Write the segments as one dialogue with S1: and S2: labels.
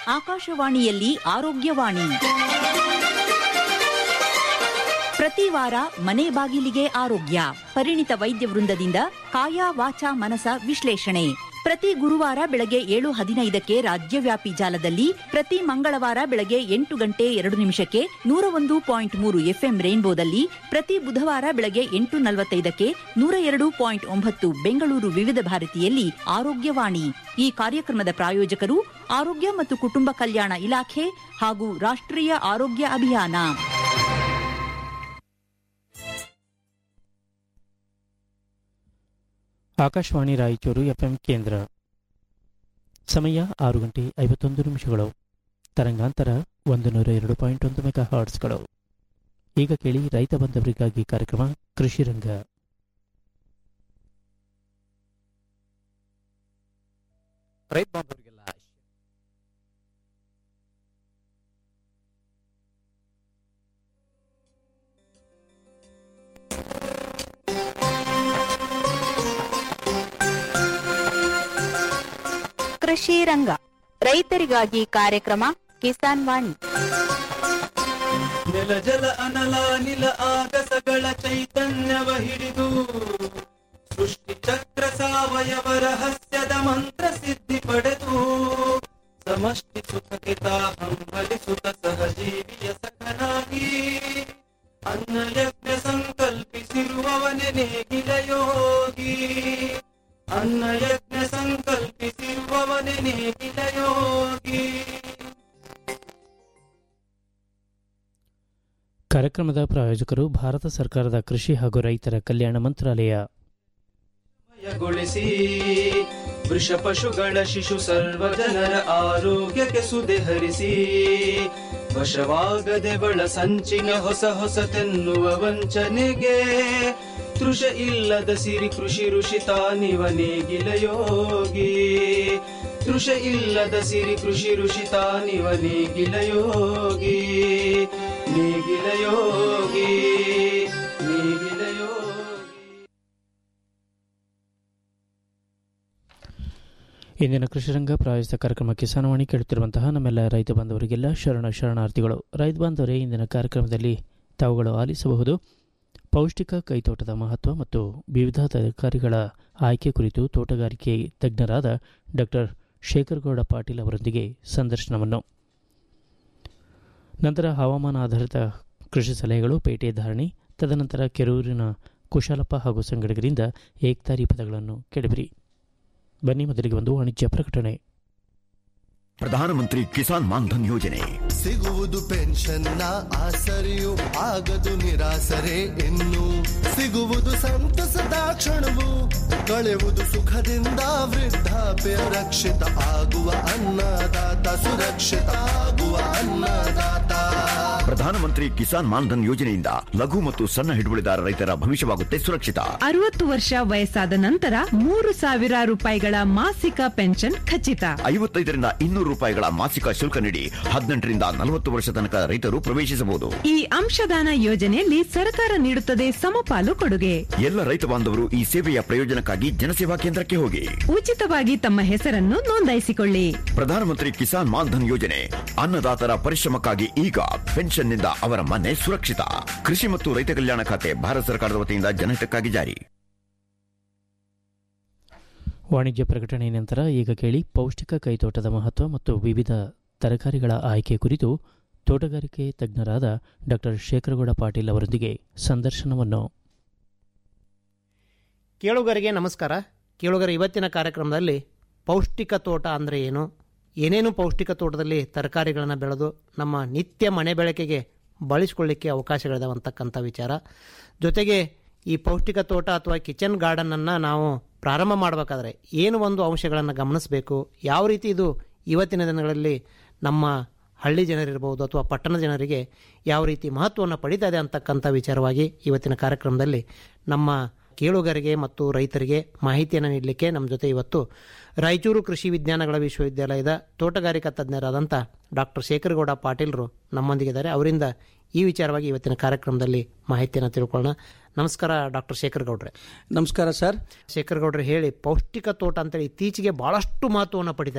S1: ಆಕಾಶವಾಣಿಯಲ್ಲಿ ಆರೋಗ್ಯವಾಣಿ ಪ್ರತಿ ವಾರ ಮನೆ ಬಾಗಿಲಿಗೆ ಆರೋಗ್ಯ ಪರಿಣಿತ ವೈದ್ಯ ವೃಂದದಿಂದ ಕಾಯ ವಾಚ ಮನಸ ವಿಶ್ಲೇಷಣೆ ಪ್ರತಿ ಗುರುವಾರ ಬೆಳಗ್ಗೆ ಏಳು ಹದಿನೈದಕ್ಕೆ ರಾಜ್ಯವ್ಯಾಪಿ ಜಾಲದಲ್ಲಿ ಪ್ರತಿ ಮಂಗಳವಾರ ಬೆಳಗ್ಗೆ ಎಂಟು ಗಂಟೆ ಎರಡು ನಿಮಿಷಕ್ಕೆ ನೂರ ಒಂದು ಪಾಯಿಂಟ್ ಮೂರು ಎಫ್ಎಂ ರೇನ್ಬೋದಲ್ಲಿ ಪ್ರತಿ ಬುಧವಾರ ಬೆಳಗ್ಗೆ ಎಂಟು ನಲವತ್ತೈದಕ್ಕೆ ನೂರ ಎರಡು ಪಾಯಿಂಟ್ ಒಂಬತ್ತು ಬೆಂಗಳೂರು ವಿವಿಧ ಭಾರತಿಯಲ್ಲಿ ಆರೋಗ್ಯವಾಣಿ ಈ ಕಾರ್ಯಕ್ರಮದ ಪ್ರಾಯೋಜಕರು ಆರೋಗ್ಯ ಮತ್ತು ಕುಟುಂಬ ಕಲ್ಯಾಣ ಇಲಾಖೆ ಹಾಗೂ ರಾಷ್ಟ್ರೀಯ ಆರೋಗ್ಯ ಅಭಿಯಾನ
S2: ಆಕಾಶವಾಣಿ ರಾಯಚೂರು ಎಫ್ಎಂ ಕೇಂದ್ರ ಸಮಯ ಆರು ಗಂಟೆ ಐವತ್ತೊಂದು ನಿಮಿಷಗಳು ತರಂಗಾಂತರ ಒಂದು ನೂರ ಎರಡು ಪಾಯಿಂಟ್ ಒಂದು ಮೆಗಾ ಹಾರ್ಟ್ಸ್ಗಳು ಈಗ ಕೇಳಿ ರೈತ ಬಂಧವರಿಗಾಗಿ ಕಾರ್ಯಕ್ರಮ ಕೃಷಿ ರಂಗ
S3: ರೈತ ಬಾಂಧವರಿಗೆಲ್ಲ
S4: ಕೃಷಿ ರಂಗ ರೈತರಿಗಾಗಿ ಕಾರ್ಯಕ್ರಮ ಕಿಸಾನ್ ವಾಣಿ
S5: ನೆಲ ಜಲ ಅನಲ ನಿಲ ಆಗಸಗಳ ಚೈತನ್ಯವ ಹಿಡಿದು ಸೃಷ್ಟಿ ಚಕ್ರ ಸಾವಯವ ರಹಸ್ಯದ ಮಂತ್ರ ಸಿದ್ಧಿ ಪಡೆದು ಸಮಷ್ಟಿ ಸುಖಕ್ಕೆ ತಾ ಹಂಬಲಿಸುತ್ತ ಸಹಜೀವಿಯ ಸಖನಾಗಿ ಅನ್ನ ಯಜ್ಞ ಸಂಕಲ್ಪಿಸಿರುವವನೇ ನೇಗಿಲ ಯೋಗಿ ಅನ್ನ ಯಜ್ಞ ಸಂಕಲ್ಪಿಸಿರುವವನೇ ನೇಗಿಲ ಯೋಗಿ
S2: ಕಾರ್ಯಕ್ರಮದ ಪ್ರಾಯೋಜಕರು ಭಾರತ ಸರ್ಕಾರದ ಕೃಷಿ ಹಾಗೂ ರೈತರ ಕಲ್ಯಾಣ ಮಂತ್ರಾಲಯ
S5: ಮಯಗೊಳಿಸಿ ವೃಷ ಪಶುಗಳ ಶಿಶು ಸರ್ವ ಜನರ ಆರೋಗ್ಯಕ್ಕೆ ಸುದೆ ಹರಿಸಿ ವಶವಾಗದೆ ಬಳ ಸಂಚಿನ ಹೊಸ ಹೊಸತೆನ್ನುವ ವಂಚನೆಗೆ ತೃಷ ಇಲ್ಲದ ಸಿರಿ ಕೃಷಿ ಋಷಿ ತಾನಿವ ನೇಗಿಲ ಯೋಗಿ ತೃಷ ಇಲ್ಲದ ಸಿರಿ ಕೃಷಿ ಋಷಿ ತಾನಿವ ನೇಗಿಲ ಯೋಗಿ ನೇಗಿಲ ಯೋಗಿ ನೇಗಿಲ ಯೋಗಿ
S2: ಇಂದಿನ ಕೃಷಿರಂಗ ಪ್ರಾಯೋಜಿತ ಕಾರ್ಯಕ್ರಮ ಕಿಸಾನವಾಣಿ ಕೇಳುತ್ತಿರುವಂತಹ ನಮ್ಮೆಲ್ಲ ರೈತ ಬಾಂಧವರಿಗೆಲ್ಲ ಶರಣ ಶರಣಾರ್ಥಿಗಳು ರೈತ ಬಾಂಧವರೇ ಇಂದಿನ ಕಾರ್ಯಕ್ರಮದಲ್ಲಿ ತಾವುಗಳು ಆಲಿಸಬಹುದು ಪೌಷ್ಟಿಕ ಕೈತೋಟದ ಮಹತ್ವ ಮತ್ತು ವಿವಿಧ ತರಕಾರಿಗಳ ಆಯ್ಕೆ ಕುರಿತು ತೋಟಗಾರಿಕೆ ತಜ್ಞರಾದ ಡಾಕ್ಟರ್ ಶೇಖರಗೌಡ ಪಾಟೀಲ್ ಅವರೊಂದಿಗೆ ಸಂದರ್ಶನವನ್ನು ನಂತರ ಹವಾಮಾನ ಆಧಾರಿತ ಕೃಷಿ ಸಲಹೆಗಳು ಪೇಟೆ ಧಾರಣೆ ತದನಂತರ ಕೆರೂರಿನ ಕುಶಾಲಪ್ಪ ಹಾಗೂ ಸಂಗಡಿಗರಿಂದ ಏಕ್ತಾರಿ ಪದಗಳನ್ನು ಕೆಡಬಿರಿ ಬನ್ನಿ ಮೊದಲಿಗೆ ಒಂದು ವಾಣಿಜ್ಯ ಪ್ರಕಟಣೆ
S6: ಪ್ರಧಾನಮಂತ್ರಿ ಕಿಸಾನ್ ಮಾನ್ಧನ್ ಯೋಜನೆ
S7: ಸಿಗುವುದು ಪೆನ್ಷನ್ನ ಆಸರೆಯು ಆಗದು ನಿರಾಸರೆ ಇನ್ನು ಸಿಗುವುದು ಸಂತಸದ ಕ್ಷಣವು ಕಳೆವುದು ಸುಖದಿಂದ ವೃದ್ಧಾಪ್ಯ ರಕ್ಷಿತ ಆಗುವ ಅನ್ನದಾತ ಸುರಕ್ಷಿತ ಆಗುವ ಅನ್ನದಾತ
S6: ಪ್ರಧಾನಮಂತ್ರಿ ಕಿಸಾನ್ ಮಾನ್ಧನ್ ಯೋಜನೆಯಿಂದ ಲಘು ಮತ್ತು ಸಣ್ಣ ಹಿಡುವಳಿದಾರ ರೈತರ ಭವಿಷ್ಯವಾಗುತ್ತೆ ಸುರಕ್ಷಿತ
S8: ಅರವತ್ತು ವರ್ಷ ವಯಸ್ಸಾದ ನಂತರ ಮೂರು ಸಾವಿರ ರೂಪಾಯಿಗಳ ಮಾಸಿಕ ಪೆನ್ಷನ್ ಖಚಿತ
S6: ಐವತ್ತೈದರಿಂದ ಇನ್ನೂರು ರೂಪಾಯಿಗಳ ಮಾಸಿಕ ಶುಲ್ಕ ನೀಡಿ ಹದಿನೆಂಟರಿಂದ ನಲವತ್ತು ವರ್ಷ ತನಕ ರೈತರು ಪ್ರವೇಶಿಸಬಹುದು
S8: ಈ ಅಂಶದಾನ ಯೋಜನೆಯಲ್ಲಿ ಸರ್ಕಾರ ನೀಡುತ್ತದೆ ಸಮಪಾಲು ಕೊಡುಗೆ
S6: ಎಲ್ಲ ರೈತ ಬಾಂಧವರು ಈ ಸೇವೆಯ ಪ್ರಯೋಜನಕ್ಕಾಗಿ ಜನಸೇವಾ ಕೇಂದ್ರಕ್ಕೆ ಹೋಗಿ
S8: ಉಚಿತವಾಗಿ ತಮ್ಮ ಹೆಸರನ್ನು ನೋಂದಾಯಿಸಿಕೊಳ್ಳಿ
S6: ಪ್ರಧಾನಮಂತ್ರಿ ಕಿಸಾನ್ ಮಾನ್ಧನ್ ಯೋಜನೆ ಅನ್ನದಾತರ ಪರಿಶ್ರಮಕ್ಕಾಗಿ ಈಗ ಪೆನ್ಷನ್ನಿಂದ ಅವರ ಮನೆ ಸುರಕ್ಷಿತ ಕೃಷಿ ಮತ್ತು ರೈತ ಕಲ್ಯಾಣ ಖಾತೆ ಭಾರತ ಸರ್ಕಾರದ ವತಿಯಿಂದ ಜನಹಿತಕ್ಕಾಗಿ ಜಾರಿ
S2: ವಾಣಿಜ್ಯ ಪ್ರಕಟಣೆ ನಂತರ ಈಗ ಕೇಳಿ ಪೌಷ್ಟಿಕ ಕೈತೋಟದ ಮಹತ್ವ ಮತ್ತು ವಿವಿಧ ತರಕಾರಿಗಳ ಆಯ್ಕೆ ಕುರಿತು ತೋಟಗಾರಿಕೆ ತಜ್ಞರಾದ ಡಾಕ್ಟರ್ ಶೇಖರಗೌಡ ಪಾಟೀಲ್ ಅವರೊಂದಿಗೆ ಸಂದರ್ಶನವನ್ನು
S9: ಕೇಳುಗರಿಗೆ ನಮಸ್ಕಾರ ಕೇಳುಗರ ಇವತ್ತಿನ ಕಾರ್ಯಕ್ರಮದಲ್ಲಿ ಪೌಷ್ಟಿಕ ತೋಟ ಅಂದರೆ ಏನು ಏನೇನು ಪೌಷ್ಟಿಕ ತೋಟದಲ್ಲಿ ತರಕಾರಿಗಳನ್ನು ಬೆಳೆದು ನಮ್ಮ ನಿತ್ಯ ಮನೆ ಬೆಳಕಿಗೆ ಬಳಸಿಕೊಳ್ಳಿಕ್ಕೆ ಅವಕಾಶಗಳಿದಾವೆ ಅಂತಕ್ಕಂಥ ವಿಚಾರ ಜೊತೆಗೆ ಈ ಪೌಷ್ಟಿಕ ತೋಟ ಅಥವಾ ಕಿಚನ್ ಗಾರ್ಡನನ್ನು ನಾವು ಪ್ರಾರಂಭ ಮಾಡಬೇಕಾದ್ರೆ ಏನು ಒಂದು ಅಂಶಗಳನ್ನು ಗಮನಿಸಬೇಕು ಯಾವ ರೀತಿ ಇದು ಇವತ್ತಿನ ದಿನಗಳಲ್ಲಿ ನಮ್ಮ ಹಳ್ಳಿ ಜನರಿರ್ಬೋದು ಅಥವಾ ಪಟ್ಟಣ ಜನರಿಗೆ ಯಾವ ರೀತಿ ಮಹತ್ವವನ್ನು ಪಡಿತಾ ಇದೆ ಅಂತಕ್ಕಂಥ ವಿಚಾರವಾಗಿ ಇವತ್ತಿನ ಕಾರ್ಯಕ್ರಮದಲ್ಲಿ ನಮ್ಮ ಕೇಳುಗರಿಗೆ ಮತ್ತು ರೈತರಿಗೆ ಮಾಹಿತಿಯನ್ನು ನೀಡಲಿಕ್ಕೆ ನಮ್ಮ ಜೊತೆ ಇವತ್ತು ರಾಯಚೂರು ಕೃಷಿ ವಿಜ್ಞಾನಗಳ ವಿಶ್ವವಿದ್ಯಾಲಯದ ತೋಟಗಾರಿಕಾ ತಜ್ಞರಾದಂಥ ಡಾಕ್ಟರ್ ಶೇಖರಗೌಡ ಪಾಟೀಲ್ರು ನಮ್ಮೊಂದಿಗಿದ್ದಾರೆ ಅವರಿಂದ ಈ ವಿಚಾರವಾಗಿ ಇವತ್ತಿನ ಕಾರ್ಯಕ್ರಮದಲ್ಲಿ ಮಾಹಿತಿಯನ್ನು ತಿಳ್ಕೊಳ್ಳೋಣ ನಮಸ್ಕಾರ ಡಾಕ್ಟರ್ ಶೇಖರ್ ಗೌಡ್ರೆ
S10: ನಮಸ್ಕಾರ ಸರ್
S9: ಶೇಖರ್ ಗೌಡ್ರೆ ಹೇಳಿ ಪೌಷ್ಟಿಕ ತೋಟ ಅಂತೇಳಿ ಇತ್ತೀಚೆಗೆ ಬಹಳಷ್ಟು ಮಹತ್ವವನ್ನು ಪಡಿತಾ ಇದೆ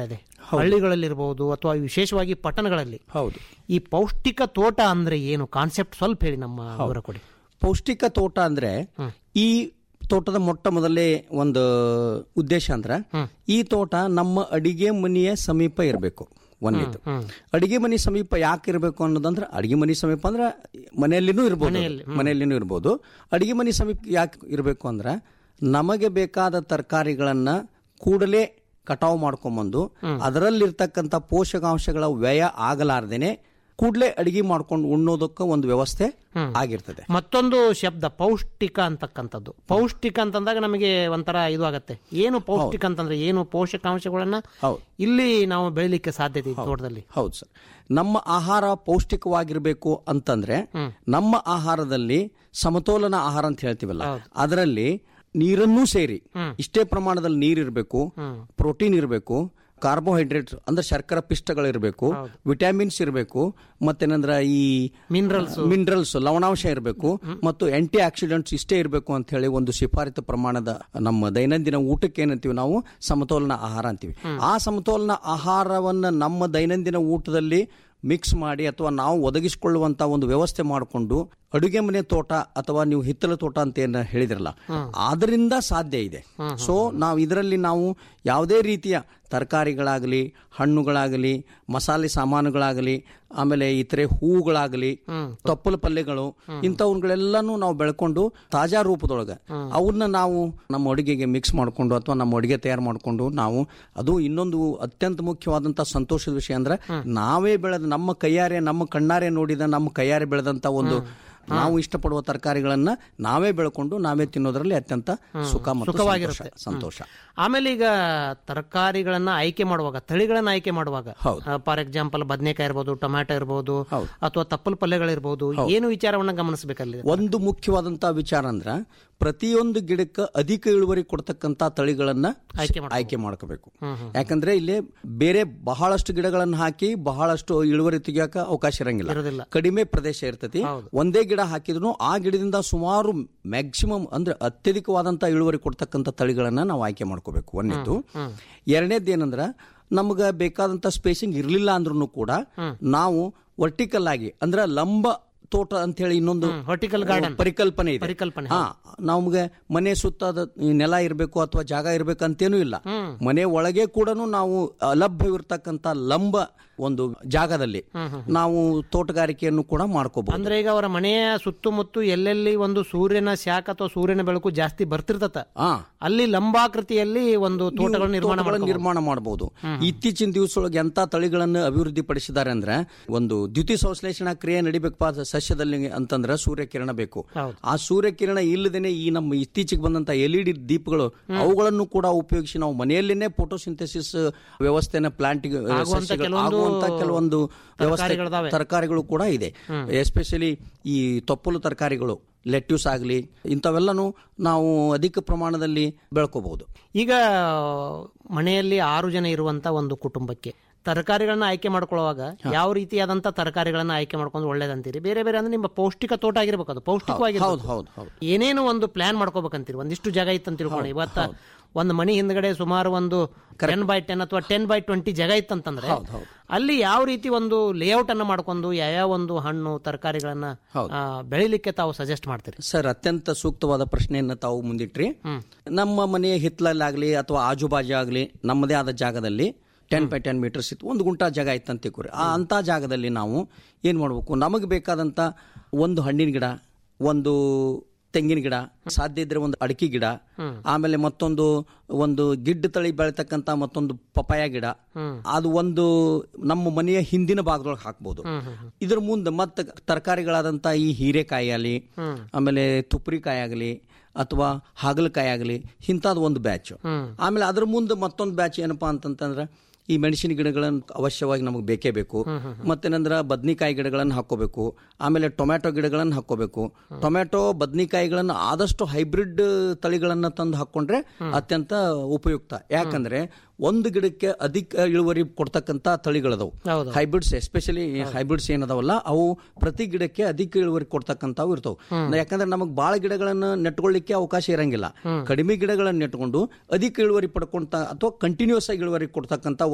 S9: ಹಳ್ಳಿಗಳಲ್ಲಿರ್ಬೋದು ಅಥವಾ ವಿಶೇಷವಾಗಿ ಪಟ್ಟಣಗಳಲ್ಲಿ
S10: ಹೌದು
S9: ಈ ಪೌಷ್ಟಿಕ ತೋಟ ಅಂದ್ರೆ ಏನು ಕಾನ್ಸೆಪ್ಟ್ ಸ್ವಲ್ಪ ಹೇಳಿ ನಮ್ಮ ವಿವರ ಕೊಡಿ
S10: ಪೌಷ್ಟಿಕ ತೋಟ ಅಂದ್ರೆ ಈ ತೋಟದ ಮೊಟ್ಟ ಮೊದಲೇ ಒಂದು ಉದ್ದೇಶ ಅಂದ್ರೆ ಈ ತೋಟ ನಮ್ಮ ಅಡಿಗೆ ಮನೆಯ ಸಮೀಪ ಇರಬೇಕು ಒಂದಿತ್ತು ಅಡಿಗೆ ಮನೆ ಸಮೀಪ ಯಾಕೆ ಇರಬೇಕು ಅನ್ನೋದಂದ್ರೆ ಅಡಿಗೆ ಮನೆ ಸಮೀಪ ಅಂದ್ರೆ ಮನೆಯಲ್ಲಿನೂ ಇರ್ಬೋದು ಮನೆಯಲ್ಲಿನೂ ಇರ್ಬೋದು ಅಡಿಗೆ ಮನೆ ಸಮೀಪ ಯಾಕೆ ಇರಬೇಕು ಅಂದ್ರೆ ನಮಗೆ ಬೇಕಾದ ತರಕಾರಿಗಳನ್ನ ಕೂಡಲೇ ಕಟಾವು ಮಾಡ್ಕೊಂಬಂದು ಅದರಲ್ಲಿರ್ತಕ್ಕಂಥ ಪೋಷಕಾಂಶಗಳ ವ್ಯಯ ಆಗಲಾರ್ದೇನೆ ಕೂಡಲೇ ಅಡಿಗೆ ಮಾಡ್ಕೊಂಡು ಉಣ್ಣೋದಕ್ಕೆ ಒಂದು ವ್ಯವಸ್ಥೆ ಆಗಿರ್ತದೆ
S9: ಮತ್ತೊಂದು ಶಬ್ದ ಪೌಷ್ಟಿಕ ಅಂತಕ್ಕಂಥದ್ದು ಪೌಷ್ಟಿಕ ಅಂತಂದಾಗ ನಮಗೆ ಒಂಥರ ಇದು ಆಗತ್ತೆ ಏನು ಪೌಷ್ಟಿಕ ಅಂತಂದ್ರೆ ಏನು ಪೋಷಕಾಂಶಗಳನ್ನ
S10: ಹೌದು.
S9: ಇಲ್ಲಿ ನಾವು ಬೆಳಿಲಿಕ್ಕೆ ಸಾಧ್ಯತೆ ಇದೆ ತೋಟದಲ್ಲಿ
S10: ಹೌದು ಸರ್ ನಮ್ಮ ಆಹಾರ ಪೌಷ್ಟಿಕವಾಗಿರಬೇಕು ಅಂತಂದ್ರೆ ನಮ್ಮ ಆಹಾರದಲ್ಲಿ ಸಮತೋಲನ ಆಹಾರ ಅಂತ ಹೇಳ್ತೀವಲ್ಲ ಅದರಲ್ಲಿ ನೀರನ್ನೂ ಸೇರಿ ಇಷ್ಟೇ ಪ್ರಮಾಣದಲ್ಲಿ ನೀರಿರಬೇಕು ಪ್ರೋಟೀನ್ ಇರಬೇಕು ಕಾರ್ಬೋಹೈಡ್ರೇಟ್ ಅಂದ್ರೆ ಶರ್ಕರ ಪಿಷ್ಟಗಳಿರಬೇಕು ವಿಟಮಿನ್ಸ್ ಇರಬೇಕು ಮತ್ತೇನಂದ್ರ ಈ
S9: ಮಿನರಲ್ಸ್
S10: ಮಿನರಲ್ಸ್ ಲವಣಾಂಶ ಇರಬೇಕು ಮತ್ತು ಆಂಟಿ ಆಕ್ಸಿಡೆಂಟ್ಸ್ ಇಷ್ಟೇ ಇರಬೇಕು ಅಂತ ಹೇಳಿ ಒಂದು ಶಿಫಾರಿತ ಪ್ರಮಾಣದ ನಮ್ಮ ದೈನಂದಿನ ಊಟಕ್ಕೆ ಏನಂತೀವಿ ನಾವು ಸಮತೋಲನ ಆಹಾರ ಅಂತೀವಿ ಆ ಸಮತೋಲನ ಆಹಾರವನ್ನ ನಮ್ಮ ದೈನಂದಿನ ಊಟದಲ್ಲಿ ಮಿಕ್ಸ್ ಮಾಡಿ ಅಥವಾ ನಾವು ಒದಗಿಸಿಕೊಳ್ಳುವಂತ ಒಂದು ವ್ಯವಸ್ಥೆ ಮಾಡಿಕೊಂಡು ಅಡುಗೆ ಮನೆ ತೋಟ ಅಥವಾ ನೀವು ಹಿತ್ತಲ ತೋಟ ಅಂತ ಏನ ಹೇಳಿದ್ರಲ್ಲ ಅದರಿಂದ ಸಾಧ್ಯ ಇದೆ ಸೊ ನಾವು ಇದರಲ್ಲಿ ನಾವು ಯಾವುದೇ ರೀತಿಯ ತರಕಾರಿಗಳಾಗಲಿ ಹಣ್ಣುಗಳಾಗಲಿ ಮಸಾಲೆ ಸಾಮಾನುಗಳಾಗಲಿ ಆಮೇಲೆ ಇತರೆ ಹೂವುಗಳಾಗಲಿ ತಪ್ಪಲು ಪಲ್ಯಗಳು ಇಂಥವುಗಳೆಲ್ಲಾನು ನಾವು ಬೆಳ್ಕೊಂಡು ತಾಜಾ ರೂಪದೊಳಗೆ ಅವನ್ನ ನಾವು ನಮ್ಮ ಅಡುಗೆಗೆ ಮಿಕ್ಸ್ ಮಾಡಿಕೊಂಡು ಅಥವಾ ನಮ್ಮ ಅಡುಗೆ ತಯಾರು ಮಾಡಿಕೊಂಡು ನಾವು ಅದು ಇನ್ನೊಂದು ಅತ್ಯಂತ ಮುಖ್ಯವಾದಂತ ಸಂತೋಷದ ವಿಷಯ ಅಂದ್ರೆ ನಾವೇ ಬೆಳೆದ ನಮ್ಮ ಕೈಯಾರೆ ನಮ್ಮ ಕಣ್ಣಾರೆ ನೋಡಿದ ನಮ್ಮ ಕೈಯಾರೆ ಬೆಳೆದಂತ ಒಂದು ನಾವು ಇಷ್ಟಪಡುವ ತರಕಾರಿಗಳನ್ನ ನಾವೇ ಬೆಳ್ಕೊಂಡು ನಾವೇ ತಿನ್ನೋದ್ರಲ್ಲಿ ಅತ್ಯಂತ ಸುಖ ಮತ್ತು
S9: ಸುಖವಾಗಿರುತ್ತೆ.
S10: ಸಂತೋಷ- ಸಂತೋಷ
S9: ಆಮೇಲೆ ಈಗ ತರಕಾರಿಗಳನ್ನ ಆಯ್ಕೆ ಮಾಡುವಾಗ ತಳಿಗಳನ್ನ ಆಯ್ಕೆ ಮಾಡುವಾಗ
S10: ಹೌದು.
S9: ಫಾರ್ ಎಕ್ಸಾಂಪಲ್ ಬದನೆಕಾಯಿ ಇರ್ಬೋದು ಟೊಮ್ಯಾಟೊ ಇರ್ಬೋದು ಅಥವಾ ತಪ್ಪಲ್ ಪಲ್ಯಗಳಿರ್ಬೋದು ಏನು ವಿಚಾರವನ್ನ ಗಮನಿಸಬೇಕಲ್ಲಿ
S10: ಒಂದು ಮುಖ್ಯವಾದಂತ ವಿಚಾರ ಅಂದ್ರ ಪ್ರತಿಯೊಂದು ಗಿಡಕ್ಕೆ ಅಧಿಕ ಇಳುವರಿ ಕೊಡ್ತಕ್ಕಂತ ತಳಿಗಳನ್ನ ಆಯ್ಕೆ ಮಾಡ್ಕೋಬೇಕು ಯಾಕಂದ್ರೆ ಇಲ್ಲಿ ಬೇರೆ ಬಹಳಷ್ಟು ಗಿಡಗಳನ್ನ ಹಾಕಿ ಬಹಳಷ್ಟು ಇಳುವರಿ ತೆಗಿಯಕ ಅವಕಾಶ ಇರಂಗಿಲ್ಲ ಕಡಿಮೆ ಪ್ರದೇಶ ಇರ್ತತಿ ಒಂದೇ ಗಿಡ ಹಾಕಿದ್ರು ಆ ಗಿಡದಿಂದ ಸುಮಾರು ಮ್ಯಾಕ್ಸಿಮಮ್ ಅಂದ್ರೆ ಅತ್ಯಧಿಕವಾದಂತ ಇಳುವರಿ ಕೊಡ್ತಕ್ಕಂತ ತಳಿಗಳನ್ನ ನಾವು ಆಯ್ಕೆ ಮಾಡ್ಕೋಬೇಕು ಒಂದೇದು ಎರಡನೇದ್ದು ಏನಂದ್ರ ನಮ್ಗೆ ಬೇಕಾದಂತ ಸ್ಪೇಸಿಂಗ್ ಇರಲಿಲ್ಲ ಅಂದ್ರೂ ಕೂಡ ನಾವು ವರ್ಟಿಕಲ್ ಆಗಿ ಅಂದ್ರೆ ಲಂಬ ತೋಟ ಅಂತ ಹೇಳಿ ಇನ್ನೊಂದು
S9: ವರ್ಟಿಕಲ್ ಗಾರ್ಡನ್
S10: ಪರಿಕಲ್ಪನೆ ಇದೆ
S9: ಪರಿಕಲ್ಪನೆ
S10: ಹಾ ನಮ್ಗೆ ಮನೆ ಸುತ್ತ ಅದ ಈ ನೆಲ ಇರಬೇಕು ಅಥವಾ ಜಾಗ ಇರ್ಬೇಕಂತೇನೂ ಇಲ್ಲ ಮನೆ ಒಳಗೆ ಕೂಡ ನಾವು ಅಲಭ್ಯವಿರ್ತಕ್ಕಂತ ಲಂಬ ಒಂದು ಜಾಗದಲ್ಲಿ ನಾವು ತೋಟಗಾರಿಕೆಯನ್ನು ಕೂಡ ಮಾಡ್ಕೋಬಹುದು
S9: ಅಂದ್ರೆ ಈಗ ಅವರ ಮನೆಯ ಸುತ್ತಮುತ್ತ ಎಲ್ಲೆಲ್ಲಿ ಒಂದು ಸೂರ್ಯನ ಶಾಖ ಅಥವಾ ಸೂರ್ಯನ ಬೆಳಕು ಜಾಸ್ತಿ ಬರ್ತಿರ್ತತ
S10: ಹಾ
S9: ಅಲ್ಲಿ ಲಂಬಾಕೃತಿಯಲ್ಲಿ ಒಂದು ತೋಟಗಳನ್ನು ನಿರ್ಮಾಣ
S10: ತೋಟಗಳನ್ನು
S9: ಮಾಡ್ಕೋಬಹುದು.
S10: ನಿರ್ಮಾಣ ಮಾಡಬಹುದು ಇತ್ತೀಚಿನ ದಿವಸದೊಳಗೆ ಎಂತ ತಳಿಗಳನ್ನು ಅಭಿವೃದ್ಧಿ ಪಡಿಸಿದ್ದಾರೆ ಅಂದ್ರೆ ಒಂದು ದ್ಯುತಿ ಸಂಶ್ಲೇಷಣಾ ಕ್ರಿಯೆ ನಡಿಬೇಕಪ್ಪ ಸಸ್ಯದಲ್ಲಿ ಅಂತಂದ್ರೆ ಸೂರ್ಯಕಿರಣ ಬೇಕು ಆ ಸೂರ್ಯಕಿರಣ ಇಲ್ಲದೇನೆ ಈ ನಮ್ಮ ಇತ್ತೀಚೆಗೆ ಬಂದಂತ ಎಲ್ ಇ ಡಿ ದೀಪಗಳು ಅವುಗಳನ್ನು ಕೂಡ ಉಪಯೋಗಿಸಿ ನಾವು ಮನೆಯಲ್ಲೇನೆ ಫೋಟೋಸಿಂಥೆಸಿಸ್ ವ್ಯವಸ್ಥೆನ ಪ್ಲಾಂಟ್
S9: ಆಗುವಂತ ಕೆಲವೊಂದು
S10: ಆಗುವಂತ ಕೆಲವೊಂದು ವ್ಯವಸ್ಥೆ
S9: ತರಕಾರಿಗಳಿದಾವೆ.
S10: ತರಕಾರಿಗಳು ಕೂಡ ಇದೆ ಎಸ್ಪೆಷಲಿ ಈ ತೊಪ್ಪಲು ತರಕಾರಿಗಳು ಲೆಟ್ಯೂಸ್ ಆಗಲಿ ಇಂಥವೆಲ್ಲನೂ ನಾವು ಅಧಿಕ ಪ್ರಮಾಣದಲ್ಲಿ ಬೆಳ್ಕೋಬಹುದು
S9: ಈಗ ಮನೆಯಲ್ಲಿ ಆರು ಜನ ಇರುವಂತ ಒಂದು ಕುಟುಂಬಕ್ಕೆ ತರಕಾರಿಗಳನ್ನ ಆಯ್ಕೆ ಮಾಡ್ಕೊಳ್ಳುವಾಗ ಯಾವ ರೀತಿಯಾದಂತ ತರಕಾರಿಗಳನ್ನ ಆಯ್ಕೆ ಮಾಡ್ಕೊಂಡು ಒಳ್ಳೇದಂತೀರಿ ಬೇರೆ ಬೇರೆ ಅಂದ್ರೆ ನಿಮ್ಮ ಪೌಷ್ಟಿಕ ತೋಟ ಆಗಿರ್ಬೇಕು ಅದು ಪೌಷ್ಟಿಕವಾಗಿ
S10: ಹೌದು ಹೌದು ಹೌದು
S9: ಏನೇನು ಒಂದು ಪ್ಲಾನ್ ಮಾಡ್ಕೋಬೇಕಂತೀರಿ ಒಂದಿಷ್ಟು ಜಾಗ ಇತ್ತಂತ ತಿಳ್ಕೊಳ್ಳಿ ಇವತ್ತ ಒಂದು ಮನಿ ಹಿಂದ್ಗಡೆ ಸುಮಾರು ಒಂದು ಟೆನ್ ಬೈ ಟೆನ್ ಅಥವಾ ಟೆನ್ ಬೈ ಟ್ವೆಂಟಿ ಜಾಗ ಇತ್ತಂತಂದ್ರೆ ಅಲ್ಲಿ ಯಾವ ರೀತಿ ಒಂದು ಲೇಔಟ್ ಅನ್ನ ಮಾಡ್ಕೊಂಡು ಯಾವ ಒಂದು ಹಣ್ಣು ತರಕಾರಿಗಳನ್ನ ಆ, ಬೆಳಿಲಿಕ್ಕೆ ತಾವು ಸಜೆಸ್ಟ್ ಮಾಡ್ತೀರಿ
S10: ಸರ್ ಅತ್ಯಂತ ಸೂಕ್ತವಾದ ಪ್ರಶ್ನೆಯನ್ನ ತಾವು ಮುಂದಿಟ್ರಿ ನಮ್ಮ ಮನೆಯ ಹಿತ್ತಲಲ್ಲಾಗ್ಲಿ ಅಥವಾ ಆಜುಬಾಜು ಆಗಲಿ ನಮ್ಮದೇ ಆದ ಜಾಗದಲ್ಲಿ ಟೆನ್ ಬೈ ಟೆನ್ ಮೀಟರ್ಸ್ ಇತ್ತು ಒಂದು ಗುಂಟ ಜಾಗ ಇತ್ತಂತ ತಿಳ್ಕೊರಿ ಆ ಅಂತ ಜಾಗದಲ್ಲಿ ನಾವು ಏನು ಮಾಡಬೇಕು ನಮಗೆ ಬೇಕಾದಂತ ಒಂದು ಹಣ್ಣಿನ ಗಿಡ ಒಂದು ತೆಂಗಿನ ಗಿಡ ಸಾಧ್ಯ ಇದ್ರೆ ಒಂದು ಅಡಿಕೆ ಗಿಡ ಆಮೇಲೆ ಮತ್ತೊಂದು ಒಂದು ಗಿಡ್ಡ ತಳಿ ಬೆಳತಕ್ಕಂತ ಮತ್ತೊಂದು ಪಪಾಯ ಗಿಡ ಅದು ಒಂದು ನಮ್ಮ ಮನೆಯ ಹಿಂದಿನ ಭಾಗದೊಳಗೆ ಹಾಕ್ಬೋದು ಇದ್ರ ಮುಂದೆ ಮತ್ತೆ ತರಕಾರಿಗಳಾದಂತ ಈ ಹೀರೆಕಾಯಿ ಆಗಲಿ ಆಮೇಲೆ ತುಪ್ರಿಕಾಯಿ ಆಗಲಿ ಅಥವಾ ಹಾಗಲಕಾಯಿ ಆಗಲಿ ಇಂಥದ್ದು ಒಂದು ಬ್ಯಾಚ್ ಆಮೇಲೆ ಅದ್ರ ಮುಂದೆ ಮತ್ತೊಂದು ಬ್ಯಾಚ್ ಏನಪ್ಪಾ ಅಂತಂತಂದ್ರೆ ಈ ಮೆಣಸಿನ ಗಿಡಗಳನ್ನು ಅವಶ್ಯವಾಗಿ ನಮಗೆ ಬೇಕೇ ಬೇಕು ಮತ್ತೇನಂದ್ರೆ ಬದ್ನಿಕಾಯಿ ಗಿಡಗಳನ್ನು ಹಾಕೋಬೇಕು ಆಮೇಲೆ ಟೊಮ್ಯಾಟೊ ಗಿಡಗಳನ್ನು ಹಾಕೋಬೇಕು ಟೊಮ್ಯಾಟೊ ಬದ್ನಿಕಾಯಿಗಳನ್ನು ಆದಷ್ಟು ಹೈಬ್ರಿಡ್ ತಳಿಗಳನ್ನು ತಂದು ಹಾಕೊಂಡ್ರೆ ಅತ್ಯಂತ ಉಪಯುಕ್ತ ಯಾಕಂದ್ರೆ ಒಂದು ಗಿಡಕ್ಕೆ ಅಧಿಕ ಇಳುವರಿ ಕೊಡ್ತಕ್ಕಂತ ತಳಿಗಳದವು
S9: ಹೌದು.
S10: ಹೈಬ್ರಿಡ್ಸ್ ಎಸ್ಪೆಷಲಿ ಹೈಬ್ರಿಡ್ಸ್ ಏನದಾವಲ್ಲ ಅವು ಪ್ರತಿ ಗಿಡಕ್ಕೆ ಅಧಿಕ ಇಳುವರಿ ಕೊಡ್ತಕ್ಕಂಥವು ಇರ್ತಾವೆ ಯಾಕಂದ್ರೆ ನಮಗೆ ಬಾಳ ಗಿಡಗಳನ್ನು ನೆಟ್ಕೊಳ್ಳಿಕ್ಕೆ ಅವಕಾಶ ಇರಂಗಿಲ್ಲ ಕಡಿಮೆ ಗಿಡಗಳನ್ನು ನೆಟ್ಕೊಂಡು ಅಧಿಕ ಇಳುವರಿ ಪಡ್ಕೊಂತ ಅಥವಾ ಕಂಟಿನ್ಯೂಸ್ ಆಗಿ ಇಳುವರಿ ಕೊಡ್ತಕ್ಕಂಥ